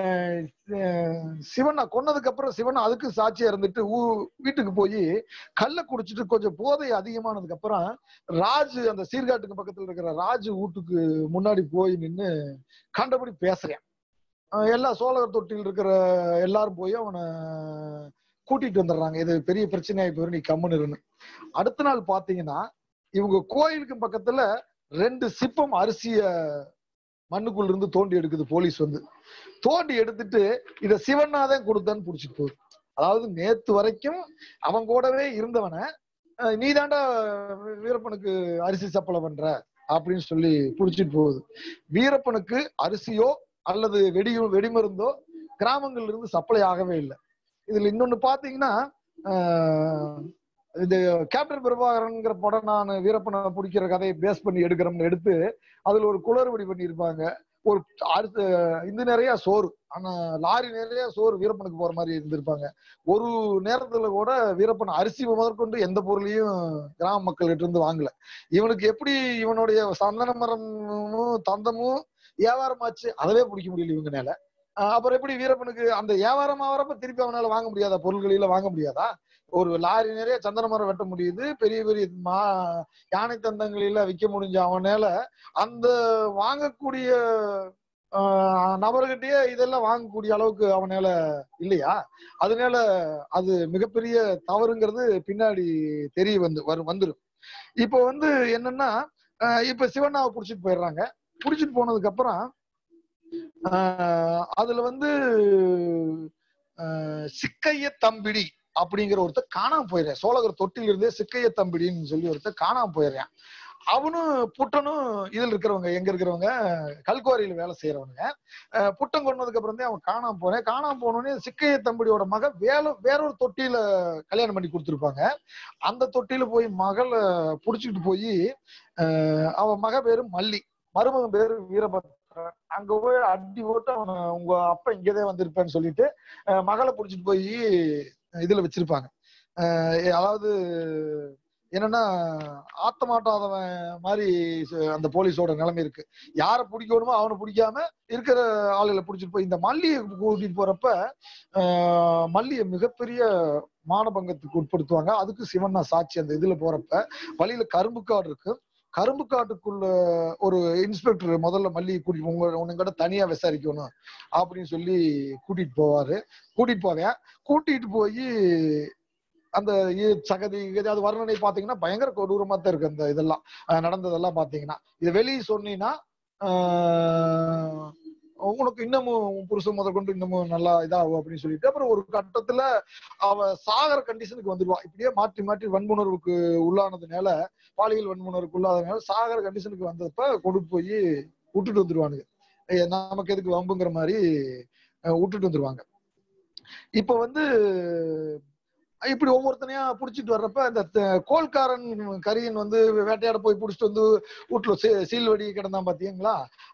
அஹ், சிவனை கொன்னதுக்கு அப்புறம் சிவன் அதுக்கு சாட்சியா இருந்துட்டு ஊ வீட்டுக்கு போய் கல்லை குடிச்சிட்டு கொஞ்சம் போதை அதிகமானதுக்கு அப்புறம் ராஜு அந்த சீர்காட்டுக்கு பக்கத்துல இருக்கிற ராஜு வீட்டுக்கு முன்னாடி போய் நின்னு கண்டபடி பேசுறேன் அஹ் எல்லா சோழர் தொட்டில் இருக்கிற எல்லாரும் போய் அவனை கூட்டிட்டு வந்துடுறாங்க இது பெரிய பிரச்சனையாகி போயிரு நீ கம்முன்னு இருன்னு அடுத்த நாள் பாத்தீங்கன்னா இவங்க கோயிலுக்கு பக்கத்துல ரெண்டு சிப்பம் அரிசிய மண்ணுக்குள்ள இருந்து தோண்டி எடுக்குது போலீஸ் வந்து தோண்டி எடுத்துட்டு இத சிவனாதான் கொடுத்தான்னு புடிச்சிட்டு போகுது அதாவது நேத்து வரைக்கும் அவன் கூடவே இருந்தவனை அஹ், நீதாண்டா வீரப்பனுக்கு அரிசி சப்பளை பண்ற அப்படின்னு சொல்லி புடிச்சிட்டு போகுது வீரப்பனுக்கு அரிசியோ அல்லது வெடியும் வெடிமருந்தோ கிராமங்கள்ல இருந்து சப்ளை ஆகவே இல்லை இதுல இன்னொன்னு பாத்தீங்கன்னா ஆஹ், இந்த கேப்டன் பிரபாகரன்ங்கிற படம் நான் வீரப்பனை பிடிக்கிற கதையை பேஸ் பண்ணி எடுக்கிறோம்னு எடுத்து அதுல ஒரு குளறுபடி பண்ணியிருப்பாங்க ஒரு அடுத்த இது நிறைய சோறு ஆனா லாரி நிறைய சோறு வீரப்பனுக்கு போற மாதிரி இருந்திருப்பாங்க ஒரு நேரத்துல கூட வீரப்பன் அரிசி முதற்கொண்டு எந்த பொருளையும் கிராம மக்கள் கிட்ட இருந்து வாங்கல இவனுக்கு எப்படி இவனுடைய சந்தன மரமும் தந்தமும் வியாபாரமாச்சு அதவே பிடிக்க முடியல இவங்கனால ஆஹ் அப்புறம் எப்படி வீரப்பனுக்கு அந்த வியாபாரம் ஆகிறப்ப திருப்பி அவனால வாங்க முடியாதா பொருள்களில வாங்க முடியாதா ஒரு லாரி நிறைய சந்தன மரம் வெட்ட முடியுது பெரிய பெரிய மா யானை தந்தங்களில விற்க முடிஞ்ச அவனால அந்த வாங்கக்கூடிய ஆஹ் நபர்கிட்டயே இதெல்லாம் வாங்கக்கூடிய அளவுக்கு அவனால இல்லையா அதனால அது மிகப்பெரிய தவறுங்கிறது பின்னாடி தெரிய வந்து வரும் வந்துடும் இப்போ வந்து என்னன்னா ஆஹ் இப்ப சிவண்ணாவை புடிச்சிட்டு போயிடுறாங்க புடிச்சிட்டு போனதுக்கு அப்புறம் ஆஹ் அதுல வந்து ஆஹ் சிக்கைய தம்பிடி அப்படிங்கிற ஒருத்தர் காணாம போயிடுறேன் சோழகர் தொட்டில இருந்தே சிக்கைய தம்பிடின்னு சொல்லி ஒருத்தர் காணாம போயிடுறான் அவனும் புட்டனும் இதுல இருக்கிறவங்க எங்க இருக்கிறவங்க கல்குவாரியில வேலை செய்யறவங்க அஹ் புட்டம் கொண்டதுக்கு அப்புறம் தான் அவன் காணாம போனேன் காணாம போனோடனே சிக்கைய தம்பியோட மக வேலை வேற ஒரு தொட்டியில கல்யாணம் பண்ணி கொடுத்துருப்பாங்க அந்த தொட்டியில போய் மகளை புடிச்சிட்டு போய் அஹ் அவன் மக பேரு மல்லி மருமகன் பேரு வீரபத்ரன் அங்க போய் அடி போட்டு அவனை உங்க அப்பா இங்கதான் வந்திருப்பேன்னு சொல்லிட்டு அஹ் மகளை புடிச்சிட்டு போய் இதுல வச்சிருப்பாங்க அஹ் அதாவது என்னன்னா ஆத்த மாட்டாதவன் மாதிரி ச- அந்த போலீஸோட நிலைமை இருக்கு யாரை பிடிக்கணுமோ அவனை பிடிக்காம இருக்கிற ஆளுகளை பிடிச்சிட்டு போய் இந்த மல்லியை கூட்டிட்டு போறப்ப ஆஹ் மல்லியை மிகப்பெரிய மானபங்கத்துக்கு உட்படுத்துவாங்க அதுக்கு சிவண்ணா சாட்சி அந்த இதுல போறப்ப வழியில கரும்பு காடு இருக்கு கரும்பு காட்டுக்குள்ள ஒரு இன்ஸ்பெக்டர் முதல்ல மல்லியை கூட்டிட்டு உங்க உனங்கிட்ட தனியா விசாரிக்கணும் அப்படின்னு சொல்லி கூட்டிட்டு போவாரு கூட்டிட்டு போவேன் கூட்டிட்டு போய் அந்த இ- சகதி இது அது வர்ணனை பாத்தீங்கன்னா பயங்கர கொடூரமா தான் இருக்கு அந்த இதெல்லாம் அஹ் நடந்ததெல்லாம் பாத்தீங்கன்னா இது வெளியே சொன்னீங்கன்னா ஆஹ் உனக்கு இன்னமும் உன் புருஷன் முதற்கொண்டு இன்னமும் நல்லா இதாகும் அப்படின்னு சொல்லிட்டு அப்புறம் ஒரு கட்டத்துல அவ சாகர கண்டிஷனுக்கு வந்துடுவா இப்படியே மாற்றி மாற்றி வன்புணர்வுக்கு உள்ளானதுனால பாலியல் வன்முணர்வுக்கு உள்ளாததுனால சாகர கண்டிஷனுக்கு வந்தப்ப கொண்டு போய் விட்டுட்டு வந்துருவானுங்க ஏய், நமக்கு எதுக்கு வம்புங்கிற மாதிரி அஹ், விட்டுட்டு வந்துருவாங்க இப்ப வந்து இப்படி ஒவ்வொருத்தனையா புடிச்சிட்டு வர்றப்ப இந்த த- கோல்காரன் கரியன் வந்து வேட்டையாட போய் புடிச்சிட்டு வந்து வீட்டுல சீ- சீல் வெடி கிடந்தான் பாத்தீங்களா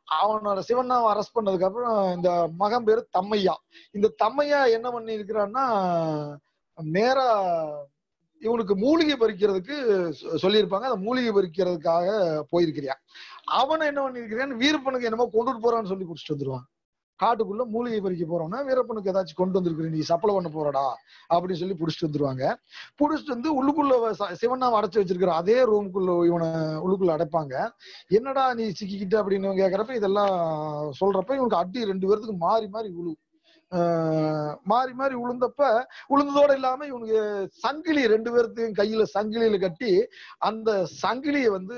அவனோட சிவண்ணாவை அரெஸ்ட் பண்ணதுக்கு அப்புறம் இந்த மகன் பேரு தம்மையா இந்த தம்மையா என்ன பண்ணி இருக்கிறான்னா நேரா இவனுக்கு மூலிகை பறிக்கிறதுக்கு சொ- சொல்லியிருப்பாங்க அந்த மூலிகை பறிக்கிறதுக்காக போயிருக்கிறியா அவனை என்ன பண்ணிருக்கிறான் வீரப்பனுக்கு என்னமோ கொண்டுட்டு போறான்னு சொல்லி குடிச்சிட்டு வந்துருவான் காட்டுக்குள்ள மூலிகை பறிக்க போறோம்னா வீரப்பனுக்கு ஏதாச்சும் கொண்டு வந்திருக்கிற நீ சப்ளை பண்ண போறடா அப்படின்னு சொல்லி புடிச்சிட்டு வந்துருவாங்க புடிச்சிட்டு வந்து உள்ளுக்குள்ள ச- சிவனாவை அடைச்சு வச்சிருக்கிற அதே ரூமுக்குள்ள இவனை உள்ளுக்குள்ள அடைப்பாங்க என்னடா நீ சிக்கிக்கிட்ட அப்படின்னு கேக்குறப்ப இதெல்லாம் சொல்றப்ப இவனுக்கு அடி ரெண்டு பேர்த்துக்கு மாறி மாறி விழு ஆஹ் மாறி மாறி விழுந்தப்ப விழுந்ததோட இல்லாம இவனுக்கு சங்கிலி ரெண்டு பேர்த்தையும் கையில சங்கிலியில கட்டி அந்த சங்கிலியை வந்து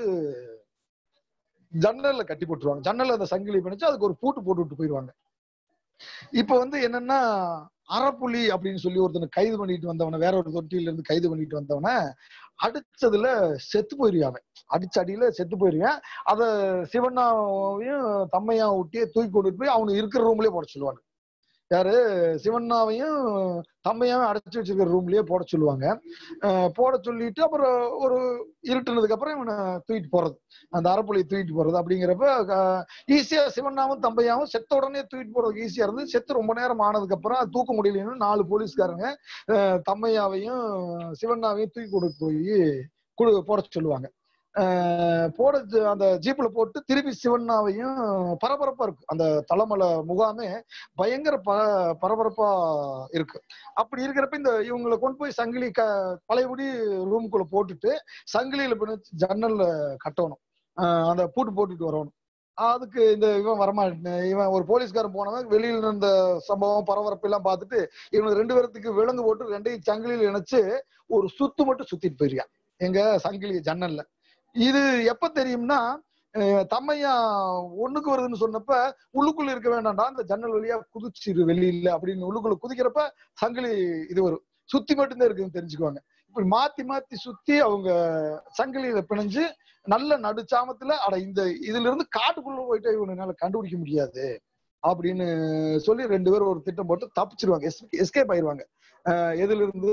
ஜன்னல்ல கட்டி போட்டுருவாங்க ஜன்னல்ல அந்த சங்கிலி பிணைச்சு அதுக்கு ஒரு பூட்டு போட்டு விட்டு போயிடுவாங்க இப்ப வந்து என்னன்னா அறப்புலி அப்படின்னு சொல்லி ஒருத்தனை கைது பண்ணிட்டு வந்தவன வேற ஒரு தொட்டியில இருந்து கைது பண்ணிட்டு வந்தவன அடிச்சதுல செத்து போயிருவான் அவன். அடிச்ச அடியில செத்து போயிருவான் அத சிவண்ணாவையும் தம்மையா ஊட்டியே தூக்கி கொண்டுட்டு போய் அவனு இருக்கிற ரூம்லயே போட சொல்லுவாங்க யாரு சிவண்ணாவையும் தம்மையாவும் அடைச்சு வச்சிருக்கிற ரூம்லயே போட சொல்லுவாங்க அஹ் போட சொல்லிட்டு அப்புறம் ஒரு இருட்டுனதுக்கு அப்புறம் இவனை தூக்கிட்டு போறது அந்த அறப்புலியை தூக்கிட்டு போறது அப்படிங்கிறப்ப ஈஸியா சிவண்ணாவும் தம்பையாவும் செத்த உடனே தூக்கிட்டு போறதுக்கு ஈஸியா இருந்து செத்து ரொம்ப நேரம் ஆனதுக்கு அப்புறம் அது தூக்க முடியலன்னு நாலு போலீஸ்காரங்க அஹ் தம்மையாவையும் சிவண்ணாவையும் தூக்கி கொண்டு போய் குடு போட சொல்லுவாங்க அஹ் போட ஜ- அந்த ஜீப்ல போட்டு திருப்பி சிவண்ணாவையும் பரபரப்பா இருக்கு அந்த தலைமலை முகாமே பயங்கர ப பரபரப்பா இருக்கு அப்படி இருக்கிறப்ப இந்த இவங்களை கொண்டு போய் சங்கிலி க பழையபடி ரூமுக்குள்ள போட்டுட்டு சங்கிலியில பிணைச்சு ஜன்னல்ல கட்டணும் ஆஹ் அந்த பூட்டு போட்டுட்டு வரணும் அதுக்கு இந்த இவன் வரமாட்டேன் இவன் ஒரு போலீஸ்காரன் போனவன் வெளியில இருந்த சம்பவம் பரபரப்பு எல்லாம் பார்த்துட்டு இவனுக்கு ரெண்டு பேர்த்துக்கு விலங்கு போட்டு ரெண்டையும் சங்கிலியில் இணைச்சு ஒரு சுத்து மட்டும் சுத்திட்டு போயிருக்கான் எங்க சங்கிலி ஜன்னல்ல இது எப்ப தெரியும்னா அஹ் தம்மையா ஒண்ணுக்கு வருதுன்னு சொன்னப்ப உள்ளுக்குள்ள இருக்க வேண்டாம்டா அந்த ஜன்னல் வழியா குதிச்சிரு வெளியில அப்படின்னு உள்ளுக்குள்ள குதிக்கிறப்ப சங்கிலி இது வரும் சுத்தி மட்டும்தான் இருக்குன்னு தெரிஞ்சுக்குவாங்க இப்படி மாத்தி மாத்தி சுத்தி அவங்க சங்கிலியில பிணைஞ்சு நல்ல நடுச்சாமத்துல அட இந்த இதுல இருந்து காட்டுக்குள்ள போயிட்டு இவனால கண்டுபிடிக்க முடியாது அப்படின்னு சொல்லி ரெண்டு பேரும் ஒரு திட்டம் போட்டு தப்பிச்சிருவாங்க எஸ்கேப் ஆயிருவாங்க அஹ் எதுல இருந்து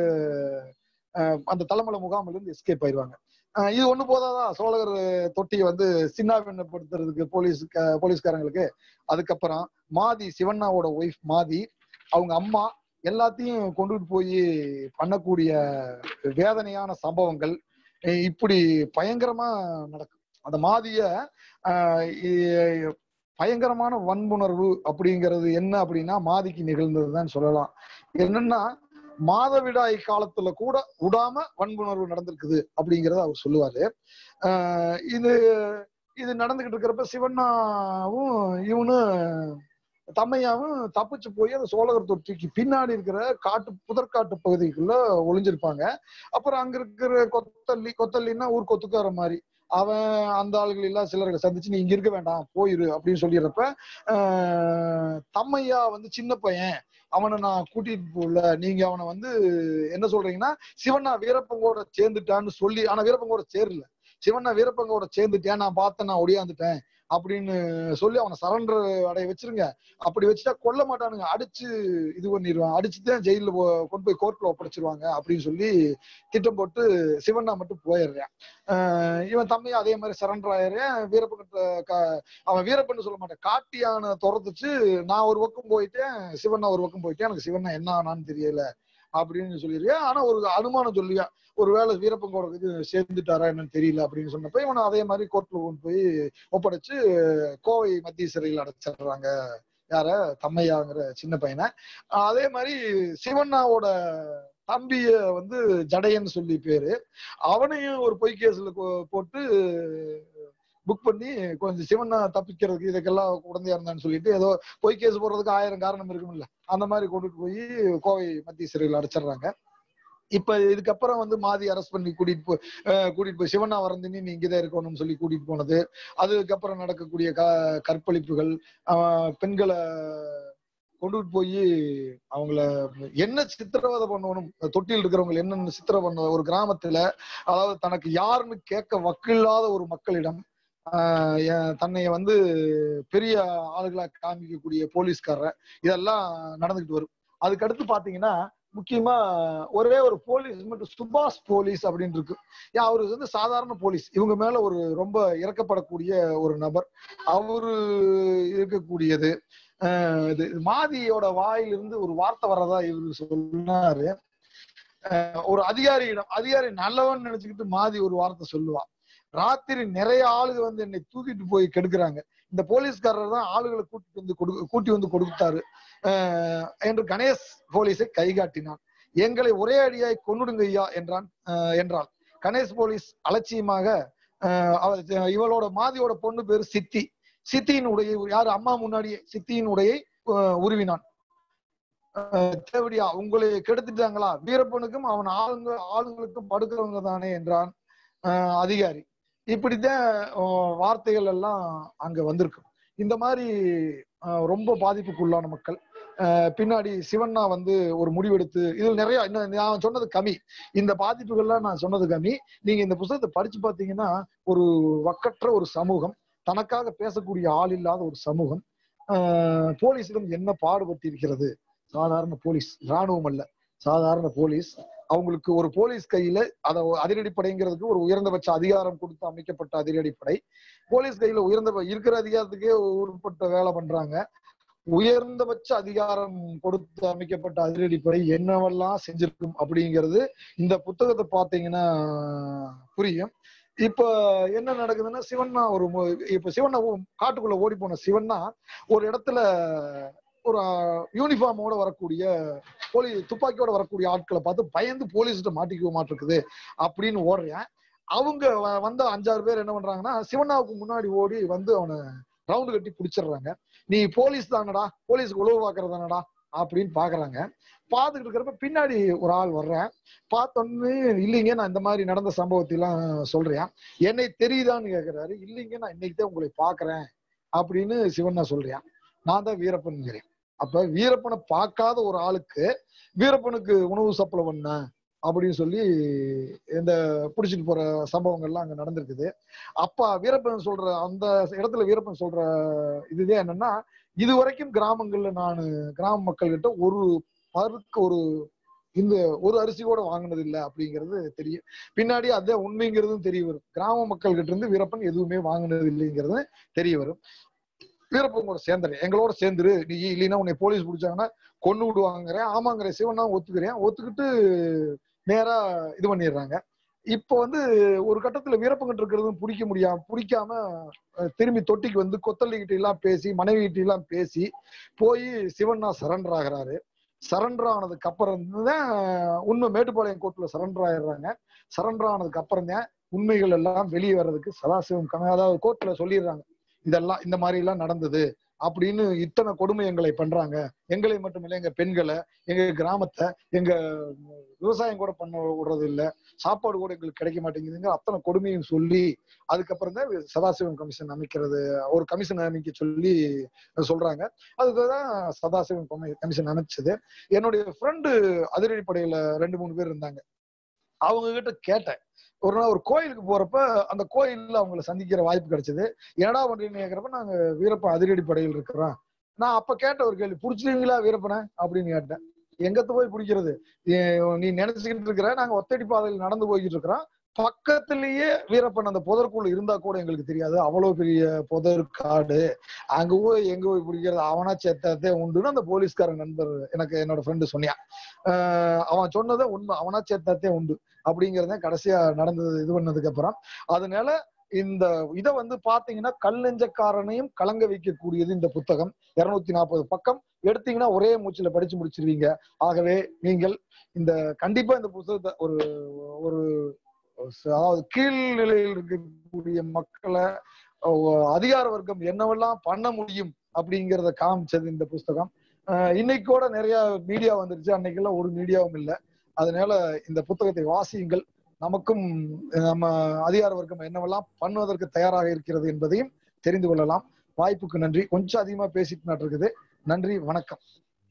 அஹ் அந்த தலைமலை முகாமில இருந்து எஸ்கேப் ஆயிருவாங்க அஹ் இது ஒண்ணு போதாதான் சோழகர் தொட்டியை வந்து சின்னாபின்னப்படுத்துறதுக்கு போலீஸ் போலீஸ்காரங்களுக்கு அதுக்கப்புறம் மாதி சிவண்ணாவோட ஒய்ஃப் மாதி அவங்க அம்மா எல்லாத்தையும் கொண்டுட்டு போய் பண்ணக்கூடிய வேதனையான சம்பவங்கள் அஹ் இப்படி பயங்கரமா நடக்கும் அந்த மாதிய ஆஹ் இ- பயங்கரமான வன்புணர்வு அப்படிங்கிறது என்ன அப்படின்னா மாதிக்கு நிகழ்ந்ததுதான் சொல்லலாம் என்னன்னா மாதவிடாய் காலத்துல கூட விடாம வன்புணர்வு நடந்திருக்குது அப்படிங்கறத அவர் சொல்லுவாரு ஆஹ் இது இது நடந்துகிட்டு இருக்கிறப்ப சிவண்ணாவும் இவனும் தம்மையாவும் தப்பிச்சு போய் அந்த சோழகர் தொட்டிக்கு பின்னாடி இருக்கிற காட்டு புதற்காட்டு பகுதிக்குள்ள ஒளிஞ்சிருப்பாங்க அப்புறம் அங்க இருக்கிற கொத்தல்லி கொத்தல்லின்னா ஊர் கொத்துக்கார மாதிரி அவன் அந்த ஆளுகள் எல்லாம் சிலரை சந்திச்சு நீ இங்க இருக்க வேண்டாம் போயிரு அப்படின்னு சொல்லிடுறப்ப ஆஹ் தம்மையா வந்து சின்ன பையன் அவனை நான் கூட்டிட்டு போகல நீங்க அவனை வந்து என்ன சொல்றீங்கன்னா சிவண்ணா வீரப்பங்கோட சேர்ந்துட்டான்னு சொல்லி ஆனா வீரப்பங்கோட சேரல சிவண்ணா வீரப்பங்கோட சேர்ந்துட்டேன் நான் பார்த்தேன் நான் ஒடியாந்துட்டேன் அப்படின்னு சொல்லி அவனை சரண்டர் அடைய வச்சிருங்க அப்படி வச்சுட்டா கொல்ல மாட்டானுங்க அடிச்சு இது பண்ணிடுவான் அடிச்சுதான் ஜெயில கொண்டு போய் கோர்ட்ல ஒப்படைச்சிருவாங்க அப்படின்னு சொல்லி திட்டம் போட்டு சிவண்ணா மட்டும் போயிடுறான் ஆஹ் இவன் தம்பியும் அதே மாதிரி சரண்டர் ஆயிடுறேன் வீரப்பன் அவன் வீரப்பன்னு சொல்ல மாட்டேன் காட்டியான துரத்துச்சு நான் ஒரு பக்கம் போயிட்டேன் சிவண்ணா ஒரு பக்கம் போயிட்டேன் எனக்கு சிவண்ணா என்ன ஆனான்னு தெரியல அப்படின்னு சொல்லிடுறியா ஆனா ஒரு அனுமானம் சொல்லியா ஒருவேளை வீரப்பங்கோட இது சேர்ந்துட்டாரா என்னன்னு தெரியல அப்படின்னு சொன்னப்ப இவனை அதே மாதிரி கோர்ட்ல கொண்டு போய் ஒப்படைச்சு கோவை மத்திய சிறையில் அடைச்சிடுறாங்க யார தம்மையாங்கிற சின்ன பையனை அதே மாதிரி சிவண்ணாவோட தம்பிய வந்து ஜடையன்னு சொல்லி பேரு அவனையும் ஒரு பொய் கேஸ்ல போட்டு புக் பண்ணி கொஞ்சம் சிவண்ணா தப்பிக்கிறதுக்கு இதுக்கெல்லாம் குழந்தையா இருந்தான்னு சொல்லிட்டு ஏதோ பொய் கேஸ் போடுறதுக்கு ஆயிரம் காரணம் இருக்கும்ல அந்த மாதிரி கொண்டுட்டு போய் கோவை மத்திய சிறையில் அடைச்சிடுறாங்க இப்ப இதுக்கப்புறம் வந்து மாதி அரெஸ்ட் பண்ணி கூட்டிட்டு போய் கூட்டிட்டு போய் சிவனா வரந்தினி நீ இங்கதான் இருக்கணும்னு சொல்லி கூட்டிட்டு போனது அதுக்கப்புறம் நடக்கக்கூடிய க கற்பழிப்புகள் பெண்களை கொண்டுட்டு போய் அவங்கள என்ன சித்திரவதை பண்ணணும் தொட்டியில் இருக்கிறவங்க என்னென்ன சித்திர பண்ண ஒரு கிராமத்துல அதாவது தனக்கு யாருன்னு கேட்க வக்கில்லாத ஒரு மக்களிடம் தன்னைய வந்து பெரிய ஆளுகளா காமிக்கக்கூடிய போலீஸ்காரர் இதெல்லாம் நடந்துகிட்டு வரும் அதுக்கடுத்து பாத்தீங்கன்னா முக்கியமா ஒரே ஒரு போலீஸ் மட்டும் சுபாஷ் போலீஸ் அப்படின்னு இருக்கு ஏன் அவரு வந்து சாதாரண போலீஸ் இவங்க மேல ஒரு ரொம்ப இறக்கப்படக்கூடிய ஒரு நபர் அவரு இருக்கக்கூடியது அஹ் இது மாதியோட வாயிலிருந்து ஒரு வார்த்தை வர்றதா இவரு சொன்னாரு அஹ் ஒரு அதிகாரியிடம் அதிகாரி நல்லவன் நினைச்சுக்கிட்டு மாதி ஒரு வார்த்தை சொல்லுவா ராத்திரி நிறைய ஆளுங்க வந்து என்னை தூக்கிட்டு போய் கெடுக்குறாங்க இந்த போலீஸ்காரர் தான் ஆளுகளை கூட்டிட்டு வந்து கொடு கூட்டி வந்து கொடுத்தாரு அஹ் என்று கணேஷ் போலீஸை கைகாட்டினான் எங்களை ஒரே அடியாய் கொன்னுடுங்க ஐயா என்றான் அஹ் என்றாள் கணேஷ் போலீஸ் அலட்சியமாக அஹ் அவ- இவளோட மாதியோட பொண்ணு பேரு சித்தி சித்தியின் உடையை யாரு அம்மா முன்னாடியே சித்தியின் உடையை அஹ் உருவினான் அஹ் தேவடியா உங்களை கெடுத்துட்டாங்களா வீரப்பனுக்கும் அவன் ஆளுங்க ஆளுங்களுக்கும் படுக்கிறவங்க தானே என்றான் அஹ் அதிகாரி இப்படித்தான் அஹ் வார்த்தைகள் எல்லாம் அங்க வந்திருக்கு இந்த மாதிரி அஹ் ரொம்ப பாதிப்புக்குள்ளான மக்கள் அஹ் பின்னாடி சிவண்ணா வந்து ஒரு முடிவெடுத்து இதில் நிறைய இன்னும் நான் சொன்னது கம்மி இந்த பாதிப்புகள்லாம் நான் சொன்னது கம்மி நீங்க இந்த புத்தகத்தை படிச்சு பார்த்தீங்கன்னா ஒரு வக்கற்ற ஒரு சமூகம் தனக்காக பேசக்கூடிய ஆள் இல்லாத ஒரு சமூகம் ஆஹ் போலீஸிடம் என்ன பாடுபட்டு இருக்கிறது சாதாரண போலீஸ் ராணுவம் அல்ல சாதாரண போலீஸ் அவங்களுக்கு ஒரு போலீஸ் கையில அத அதிரடிப்படைங்கிறதுக்கு ஒரு உயர்ந்தபட்ச அதிகாரம் கொடுத்து அமைக்கப்பட்ட அதிரடிப்படை போலீஸ் கையில உயர்ந்த இருக்கிற அதிகாரத்துக்கே உட்பட்ட வேலை பண்றாங்க உயர்ந்தபட்ச அதிகாரம் கொடுத்து அமைக்கப்பட்ட அதிரடிப்படை என்னவெல்லாம் செஞ்சிருக்கும் அப்படிங்கிறது இந்த புத்தகத்தை பார்த்தீங்கன்னா புரியும் இப்ப என்ன நடக்குதுன்னா சிவண்ணா ஒரு மு- இப்ப சிவண்ணா ஓ- காட்டுக்குள்ள ஓடி போன சிவண்ணா ஒரு இடத்துல ஒரு யூனிஃபார்மோட வரக்கூடிய போலீ துப்பாக்கியோட வரக்கூடிய ஆட்களை பார்த்து பயந்து போலீஸ்கிட்ட மாட்டிக்க மாட்டிருக்குது அப்படின்னு ஓடுறேன் அவங்க வ- வந்த அஞ்சாறு பேர் என்ன பண்றாங்கன்னா சிவண்ணாவுக்கு முன்னாடி ஓடி வந்து அவனை ரவுண்டு கட்டி பிடிச்சிடுறாங்க நீ போலீஸ் தானடா போலீஸ்க்கு உழவு பாக்குறது தானடா அப்படின்னு பாக்குறாங்க பார்த்துக்கிட்டு இருக்கிறப்ப பின்னாடி ஒரு ஆள் வர்றேன் பார்த்தோன்னு இல்லைங்க நான் இந்த மாதிரி நடந்த சம்பவத்தையெல்லாம் சொல்றேன் என்னை தெரியுதான்னு கேக்குறாரு இல்லைங்க நான் இன்னைக்கு தான் உங்களை பாக்குறேன் அப்படின்னு சிவண்ணா சொல்றேன் நான் தான் வீரப்பன்கிறேன் அப்ப வீரப்பனை பார்க்காத ஒரு ஆளுக்கு வீரப்பனுக்கு உணவு சப்ளை பண்ண அப்படின்னு சொல்லி இந்த புடிச்சிட்டு போற சம்பவங்கள்லாம் அங்க நடந்திருக்குது அப்பா வீரப்பன் சொல்ற அந்த இடத்துல வீரப்பன் சொல்ற இதுவே என்னன்னா இது வரைக்கும் கிராமங்கள்ல நான் கிராம மக்கள் கிட்ட ஒரு பருக்கு ஒரு இந்த ஒரு அரிசி கூட வாங்கினது இல்லை அப்படிங்கிறது தெரியும் பின்னாடி அதே உண்மைங்கிறதும் தெரிய வரும் கிராம மக்கள் கிட்ட இருந்து வீரப்பன் எதுவுமே வாங்கினது இல்லைங்கிறது தெரிய வரும் வீரப்பன் கூட சேர்ந்துரு எங்களோட சேர்ந்துரு நீ இல்லைன்னா உன்னை போலீஸ் பிடிச்சாங்கன்னா கொண்டு விடுவாங்கிறேன் ஆமாங்கிற சிவனா ஒத்துக்கிறேன் ஒத்துக்கிட்டு நேரா இது பண்ணிடுறாங்க இப்போ வந்து ஒரு கட்டத்துல வீரப்பங்கிட்ட இருக்கிறதும் பிடிக்க முடியாம பிடிக்காம அஹ், திரும்பி தொட்டிக்கு வந்து கொத்தள்ளிக்கிட்ட எல்லாம் பேசி மனைவி கிட்ட எல்லாம் பேசி போய் சிவண்ணா சரண்டர் ஆகுறாரு சரண்டர் ஆனதுக்கு அப்புறம் தான் உண்மை மேட்டுப்பாளையம் கோர்ட்ல சரண்டர் ஆயிடுறாங்க சரண்டர் ஆனதுக்கு அப்புறம் தான் உண்மைகள் எல்லாம் வெளியே வர்றதுக்கு சதாசிவம் கம- அதாவது கோர்ட்ல சொல்லிடுறாங்க இதெல்லாம் இந்த மாதிரி எல்லாம் நடந்தது அப்படின்னு இத்தனை கொடுமை எங்களை பண்றாங்க எங்களை மட்டுமில்லை எங்க பெண்களை எங்க கிராமத்தை எங்க விவசாயம் கூட பண்ண விடுறது இல்ல சாப்பாடு கூட எங்களுக்கு கிடைக்க மாட்டேங்குதுங்க அத்தனை கொடுமையும் சொல்லி அதுக்கப்புறம் தான் சதாசிவம் கமிஷன் அமைக்கிறது ஒரு கமிஷன் அமைக்க சொல்லி சொல்றாங்க அதுதான் சதாசிவம் கமி- கமிஷன் அமைச்சது என்னுடைய ஃப்ரெண்டு அதிரடிப்படையில ரெண்டு மூணு பேர் இருந்தாங்க அவங்க கிட்ட கேட்டேன் ஒரு நாள் ஒரு கோயிலுக்கு போறப்ப அந்த கோயில்ல அவங்கள சந்திக்கிற வாய்ப்பு கிடைச்சது என்னடா பண்றீங்கன்னு கேக்குறப்ப நாங்க வீரப்பன் அதிரடி படையில் இருக்கிறோம் நான் அப்ப கேட்ட ஒரு கேள்வி புடிச்சிருவீங்களா வீரப்பனை அப்படின்னு கேட்டேன் எங்கத்த போய் பிடிக்கிறது ஏ- நீ நினைச்சுக்கிட்டு இருக்கிற நாங்க ஒத்தடி பாதையில் நடந்து போய்கிட்டு இருக்கிறோம் பக்கத்திலேயே வீரப்பன் அந்த புதற்குள்ள இருந்தா கூட எங்களுக்கு தெரியாது அவ்வளவு பெரிய புதர் காடு அங்க போய் எங்க போய் பிடிக்கிறது அவனா சேத்தாத்தே உண்டுன்னு அந்த போலீஸ்காரன் நண்பர் எனக்கு என்னோட ஃப்ரெண்டு சொன்னியான் ஆஹ் அவன் சொன்னதே உண்மை அவனா சேத்தாத்தே உண்டு அப்படிங்கறத கடைசியா நடந்தது இது பண்ணதுக்கு அப்புறம் அதனால இந்த இத வந்து பாத்தீங்கன்னா கல் நெஞ்சக்காரனையும் கலங்க வைக்கக்கூடியது இந்த புத்தகம் இருநூத்தி நாற்பது பக்கம் எடுத்தீங்கன்னா ஒரே மூச்சுல படிச்சு முடிச்சிருவீங்க ஆகவே நீங்கள் இந்த கண்டிப்பா இந்த புத்தகத்தை ஒரு ஒரு அதாவது கீழ்நிலையில் இருக்கக்கூடிய மக்களை அஹ், அதிகார வர்க்கம் என்னவெல்லாம் பண்ண முடியும் அப்படிங்கிறத காமிச்சது இந்த புஸ்தகம் அஹ், இன்னைக்கு கூட நிறைய மீடியா வந்துருச்சு அன்னைக்கெல்லாம் ஒரு மீடியாவும் இல்லை அதனால இந்த புத்தகத்தை வாசியுங்கள் நமக்கும் அஹ், நம்ம அதிகார வர்க்கம் என்னவெல்லாம் பண்ணுவதற்கு தயாராக இருக்கிறது என்பதையும் தெரிந்து கொள்ளலாம் வாய்ப்புக்கு நன்றி கொஞ்சம் அதிகமா பேசிட்டு நாட்டு இருக்குது நன்றி வணக்கம்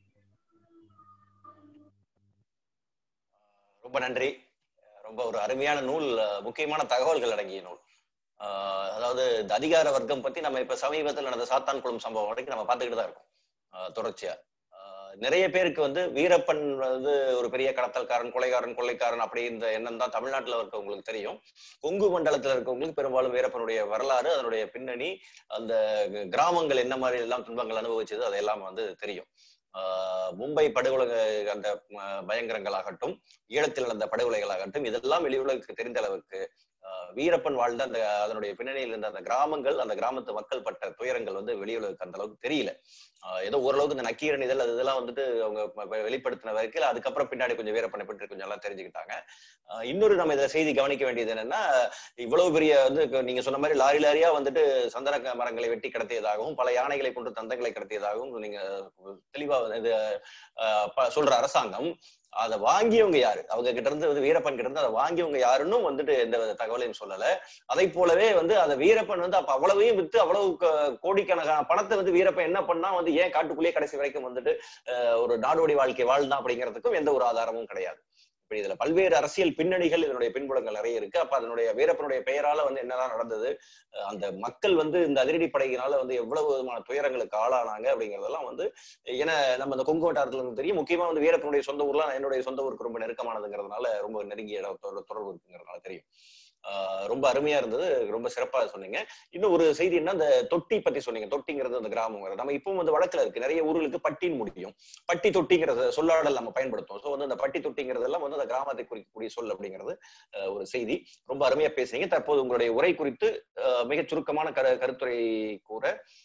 ரொம்ப நன்றி ரொம்ப ஒரு அருமையான நூல் அஹ் முக்கியமான தகவல்கள் அடங்கிய நூல் ஆஹ் அதாவது இந்த அதிகார வர்க்கம் பத்தி நம்ம இப்ப சமீபத்தில் நடந்த சாத்தான் குளம் சம்பவம் வரைக்கும் நம்ம பார்த்துக்கிட்டு தான் இருக்கோம் ஆஹ் தொடர்ச்சியா ஆஹ் நிறைய பேருக்கு வந்து வீரப்பன் வந்து ஒரு பெரிய கடத்தல்காரன் கொலைகாரன் கொள்ளைக்காரன் அப்படி இந்த எண்ணம் தான் தமிழ்நாட்டுல இருக்கவங்களுக்கு தெரியும் கொங்கு மண்டலத்துல இருக்கவங்களுக்கு பெரும்பாலும் வீரப்பனுடைய வரலாறு அதனுடைய பின்னணி அந்த கிராமங்கள் என்ன மாதிரி எல்லாம் துன்பங்கள் அனுபவிச்சது அதெல்லாம் வந்து தெரியும் ஆஹ் மும்பை படுகொலை அந்த ம- பயங்கரங்களாகட்டும் ஈழத்தில் நடந்த படுகொலைகளாகட்டும் இதெல்லாம் வெளியுலகுக்கு தெரிந்த அளவுக்கு ஆஹ் வீரப்பன் வாழ்ந்த அந்த அதனுடைய பின்னணியில் இருந்த அந்த கிராமங்கள் அந்த கிராமத்து மக்கள் பட்ட துயரங்கள் வந்து வெளியுலகுக்கு அந்த அளவுக்கு தெரியல ஆஹ் ஏதோ ஓரளவுக்கு இந்த நக்கீரன் இதழ் அது இதெல்லாம் வந்துட்டு அவங்க ம- ம- வெளிப்படுத்தின வரைக்கும் அதுக்கப்புறம் பின்னாடி கொஞ்சம் வீரப்பனை பற்றி கொஞ்சம் எல்லாம் தெரிஞ்சுக்கிட்டாங்க ஆஹ் இன்னொரு நம்ம இதை செய்தி கவனிக்க வேண்டியது என்னன்னா இவ்வளவு பெரிய வந்து இப்ப நீங்க சொன்ன மாதிரி லாரி லாரியா வந்துட்டு சந்தன க- மரங்களை வெட்டி கடத்தியதாகவும் பல யானைகளை கொண்டு தந்தங்களை கடத்தியதாகவும் நீங்க தெளிவா இது ஆஹ் ப- சொல்ற அரசாங்கம் அதை வாங்கியவங்க யாரு அவங்க கிட்ட இருந்து வந்து வீரப்பன் கிட்ட இருந்து அதை வாங்கியவங்க யாருன்னு வந்துட்டு எந்த வித தகவலையும் சொல்லல அதை போலவே வந்து அந்த வீரப்பன் வந்து அப்ப அவ்வளவையும் வித்து அவ்வளவு க- கோடிக்கணக்கான பணத்தை வந்து வீரப்பன் என்ன பண்ணா வந்து ஏன் காட்டுக்குள்ளேயே கடைசி வரைக்கும் வந்துட்டு ஆஹ் ஒரு நாடோடி வாழ்க்கை வாழ்ந்தான் அப்படிங்கிறதுக்கும் எந்த ஒரு ஆதாரமும் கிடையாது இப்படி இதுல பல்வேறு அரசியல் பின்னணிகள் இதனுடைய பின்புலங்கள் நிறைய இருக்கு அப்ப அதனுடைய வீரப்பனுடைய பெயரால வந்து என்னெல்லாம் நடந்தது அஹ் அந்த மக்கள் வந்து இந்த அதிரடி படையினால வந்து எவ்வளவு விதமான துயரங்களுக்கு ஆளானாங்க அப்படிங்கறதெல்லாம் வந்து ஏன்னா நம்ம இந்த கொங்கு வட்டாரத்துல இருந்து தெரியும் முக்கியமா வந்து வீரப்பனுடைய சொந்த ஊர்லாம் என்னுடைய சொந்த ஊருக்கு ரொம்ப நெருக்கமானதுங்கிறதுனால ரொம்ப நெருங்கிய இடம் தொ- தொடர்பு இருக்குங்கிறதுனால தெரியும் ஆஹ் ரொம்ப அருமையா இருந்தது ரொம்ப சிறப்பா சொன்னீங்க இன்னும் ஒரு செய்தி என்ன அந்த தொட்டி பத்தி சொன்னீங்க தொட்டிங்கிறது அந்த கிராமங்கிறது நம்ம இப்பவும் வந்து வழக்குல இருக்கு நிறைய ஊர்களுக்கு பட்டின்னு முடியும் பட்டி தொட்டிங்கிறத சொல்லாடல் நம்ம பயன்படுத்துவோம் ஸோ வந்து அந்த பட்டி தொட்டிங்கிறதெல்லாம் வந்து அந்த கிராமத்தை குறிக்கக்கூடிய சொல் அப்படிங்கிறது அஹ், ஒரு செய்தி ரொம்ப அருமையா பேசுனீங்க தற்போது உங்களுடைய உரை குறித்து அஹ், மிகச் சுருக்கமான கரு கருத்துரை கூற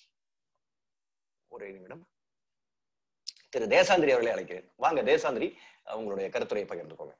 ஒரே நிமிடம் திரு தேசாந்திரி அவர்களை அழைக்கிறேன் வாங்க தேசாந்திரி அஹ், உங்களுடைய கருத்துரையை பகிர்ந்துக்கோங்க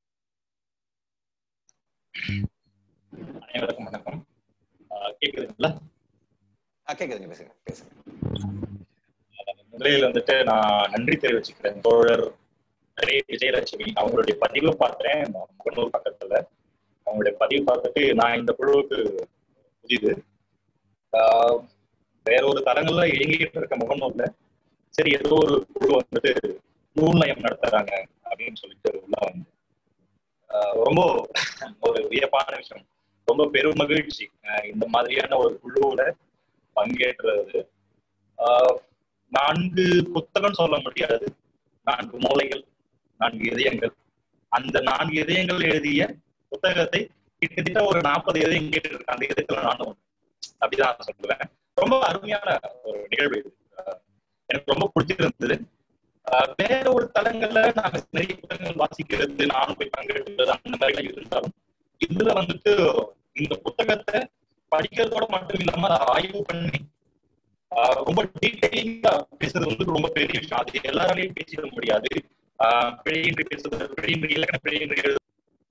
அனைவருக்கும் வணக்கம் ஆஹ் கேக்குதுங்களா ஆ, கேக்குதுங்க பேசுங்க பேசுங்க முதலில் வந்துட்டு நான் நன்றி தெரிவிச்சுக்கிறேன் தோழர் ரே விஜயலட்சுமி அவங்களுடைய பதிவு பார்த்தேன் முகநூல் பக்கத்துல அவங்களுடைய பதிவு பார்த்துட்டு நான் இந்த குழுவுக்கு புதிது ஆஹ் வேற ஒரு தளங்கள்ல இயங்கிட்டு இருக்க முகநூல்ல சரி ஏதோ ஒரு குழு வந்துட்டு நூல் நயம் நடத்துறாங்க அப்படின்னு சொல்லிட்டு உள்ள வந்து ஆஹ் ரொம்ப ஒரு வியப்பான விஷயம் ரொம்ப பெரும் மகிழ்ச்சி ஆஹ் இந்த மாதிரியான ஒரு குழுவுல பங்கேற்றது ஆஹ் நான்கு புத்தகம் சொல்ல முடியாது நான்கு மூலைகள் நான்கு இதயங்கள் அந்த நான்கு இதயங்கள் எழுதிய புத்தகத்தை கிட்டத்தட்ட ஒரு நாற்பது இதயம் கேட்டு இருக்கு அந்த இதயத்துல நானும் ஒண்ணு. அப்படிதான் நான் சொல்லுவேன் ரொம்ப அருமையான ஒரு நிகழ்வு இது ஆஹ் எனக்கு ரொம்ப பிடிச்சிருந்தது ஆஹ் வேற ஒரு தளங்கள்ல நாங்க நிறைய புத்தகங்கள் வாசிக்கிறது நானும் போய் பங்கெடுக்கிறது அந்த மாதிரி எல்லாம் இருந்தாலும் இதுல வந்துட்டு இந்த புத்தகத்தை படிக்கிறதோட மட்டும் இல்லாம அதை ஆய்வு பண்ணி ஆஹ் ரொம்ப டீடைலிங்கா பேசுறது வந்து ரொம்ப பெரிய விஷயம் அது எல்லாராலையும் பேசிட முடியாது ஆஹ் பிழையின்றி பேசுறது பிழையின்றி இலக்கண பிழையின்றி எழுது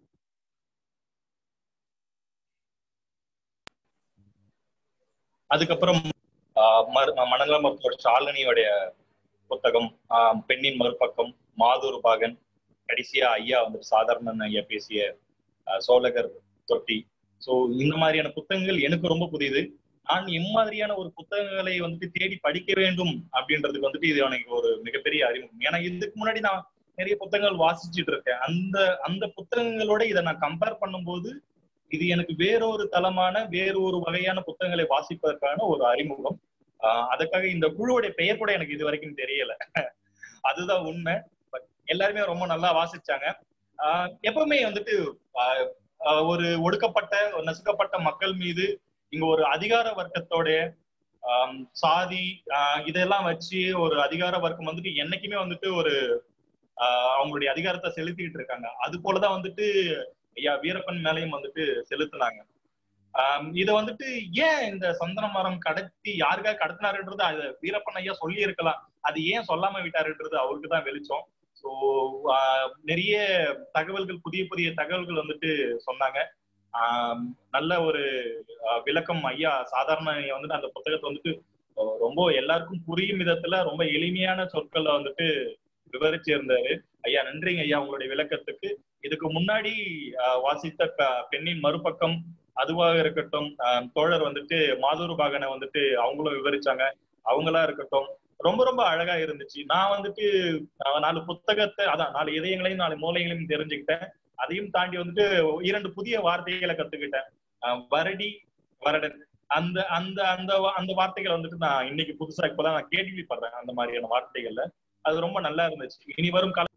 அதுக்கப்புறம் ஆஹ் மரு மனநல மருத்துவர் ஷாலினியோடைய புத்தகம் ஆஹ் பெண்ணின் மறுபக்கம் மாதூர் பாகன் கடைசியா ஐயா வந்துட்டு சாதாரண ஐயா பேசிய ஆஹ் சோழகர் தொட்டி சோ இந்த மாதிரியான புத்தகங்கள் எனக்கு ரொம்ப புதியது நான் இம்மாதிரியான ஒரு புத்தகங்களை வந்துட்டு தேடி படிக்க வேண்டும் அப்படின்றதுக்கு வந்துட்டு இது எனக்கு ஒரு மிகப்பெரிய அறிமுகம் ஏன்னா இதுக்கு முன்னாடி நான் நிறைய புத்தகங்கள் வாசிச்சுட்டு இருக்கேன் அந்த அந்த புத்தகங்களோட இதை நான் கம்பேர் பண்ணும்போது இது எனக்கு வேறொரு தளமான வேறு ஒரு வகையான புத்தகங்களை வாசிப்பதற்கான ஒரு அறிமுகம் ஆஹ் அதுக்காக இந்த குழுவுடைய பெயர் கூட எனக்கு இது வரைக்கும் தெரியல அதுதான் உண்மை But எல்லாருமே ரொம்ப நல்லா வாசிச்சாங்க ஆஹ் எப்பவுமே வந்துட்டு ஆஹ் ஆஹ் ஒரு ஒடுக்கப்பட்ட ஒரு நசுக்கப்பட்ட மக்கள் மீது இங்க ஒரு அதிகார வர்க்கத்தோட ஆம், சாதி ஆஹ் இதெல்லாம் வச்சு ஒரு அதிகார வர்க்கம் வந்துட்டு என்னைக்குமே வந்துட்டு ஒரு ஆஹ் அவங்களுடைய அதிகாரத்தை செலுத்திட்டு இருக்காங்க அது போலதான் வந்துட்டு ஐயா வீரப்பன் மேலையும் வந்துட்டு செலுத்துனாங்க ஆஹ் இத வந்துட்டு ஏன் இந்த சந்தன மரம் கடத்தி யாருக்காக கடத்தினாருன்றது அது வீரப்பன் ஐயா சொல்லி இருக்கலாம் அது ஏன் சொல்லாம விட்டாருன்றது அவருக்கு தான் வெளிச்சம் ஸோ நிறைய தகவல்கள் புதிய புதிய தகவல்கள் வந்துட்டு சொன்னாங்க ஆஹ் நல்ல ஒரு ஆஹ் விளக்கம் ஐயா சாதாரண ஐயா வந்துட்டு அந்த புத்தகத்தை வந்துட்டு ஆஹ் ரொம்ப எல்லாருக்கும் புரியும் விதத்துல ரொம்ப எளிமையான சொற்களை வந்துட்டு விவரிச்சு இருந்தாரு ஐயா நன்றிங்க ஐயா உங்களுடைய விளக்கத்துக்கு இதுக்கு முன்னாடி ஆஹ் வாசித்த ப- பெண்ணின் மறுபக்கம் அதுவாக இருக்கட்டும் ஆஹ் தோழர் வந்துட்டு மாதூர் பாகனை வந்துட்டு அவங்களும் விவரிச்சாங்க அவங்களா இருக்கட்டும் ரொம்ப ரொம்ப அழகா இருந்துச்சு நான் வந்துட்டு ஆஹ் நாலு புத்தகத்தை அதான் நாலு இதயங்களையும் நாலு மூலைகளையும் தெரிஞ்சுக்கிட்டேன் அதையும் தாண்டி வந்துட்டு இரண்டு புதிய வார்த்தைகளை கத்துக்கிட்டேன் ஆஹ் வரடி வரடன் அந்த அந்த அந்த வா- அந்த வார்த்தைகள் வந்துட்டு நான் இன்னைக்கு புதுசா இப்பதான் நான் கேள்விப்படுறேன் அந்த மாதிரியான வார்த்தைகள்ல அது ரொம்ப நல்லா இருந்துச்சு இனி வரும் கால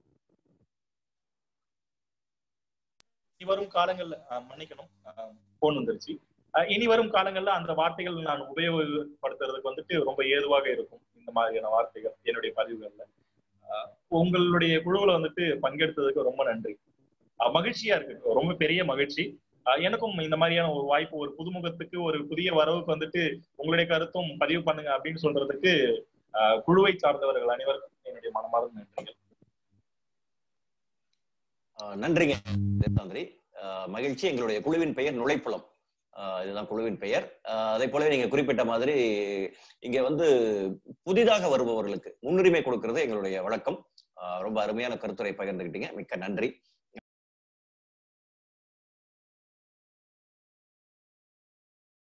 இனி வரும் காலங்கள்ல ஆஹ் மன்னிக்கணும் போன் வந்துருச்சு ஆஹ் இனி வரும் காலங்கள்ல அந்த வார்த்தைகள் நான் உபயோகப்படுத்துறதுக்கு வந்துட்டு ரொம்ப ஏதுவாக இருக்கும் இந்த மாதிரியான வார்த்தைகள் என்னுடைய பதிவுகள்ல ஆஹ் உங்களுடைய குழுவுல வந்துட்டு பங்கெடுத்ததுக்கு ரொம்ப நன்றி ஆஹ் மகிழ்ச்சியா இருக்கு ரொம்ப பெரிய மகிழ்ச்சி ஆஹ் எனக்கும் இந்த மாதிரியான ஒரு வாய்ப்பு ஒரு புதுமுகத்துக்கு ஒரு புதிய வரவுக்கு வந்துட்டு உங்களுடைய கருத்தும் பதிவு பண்ணுங்க அப்படின்னு சொல்றதுக்கு ஆஹ் குழுவை சார்ந்தவர்கள் அனைவருக்கும் என்னுடைய மனமார்ந்த நன்றிகள் ஆஹ் நன்றிங்க தேவதாந்திரி ஆஹ் மகிழ்ச்சி எங்களுடைய குழுவின் பெயர் நுழைப்புலம் ஆஹ் இதுதான் குழுவின் பெயர் ஆஹ் அதே போலவே நீங்க குறிப்பிட்ட மாதிரி இங்க வந்து புதிதாக வருபவர்களுக்கு முன்னுரிமை கொடுக்கிறது எங்களுடைய வழக்கம் ஆஹ் ரொம்ப அருமையான கருத்துரை பகிர்ந்துக்கிட்டீங்க மிக்க நன்றி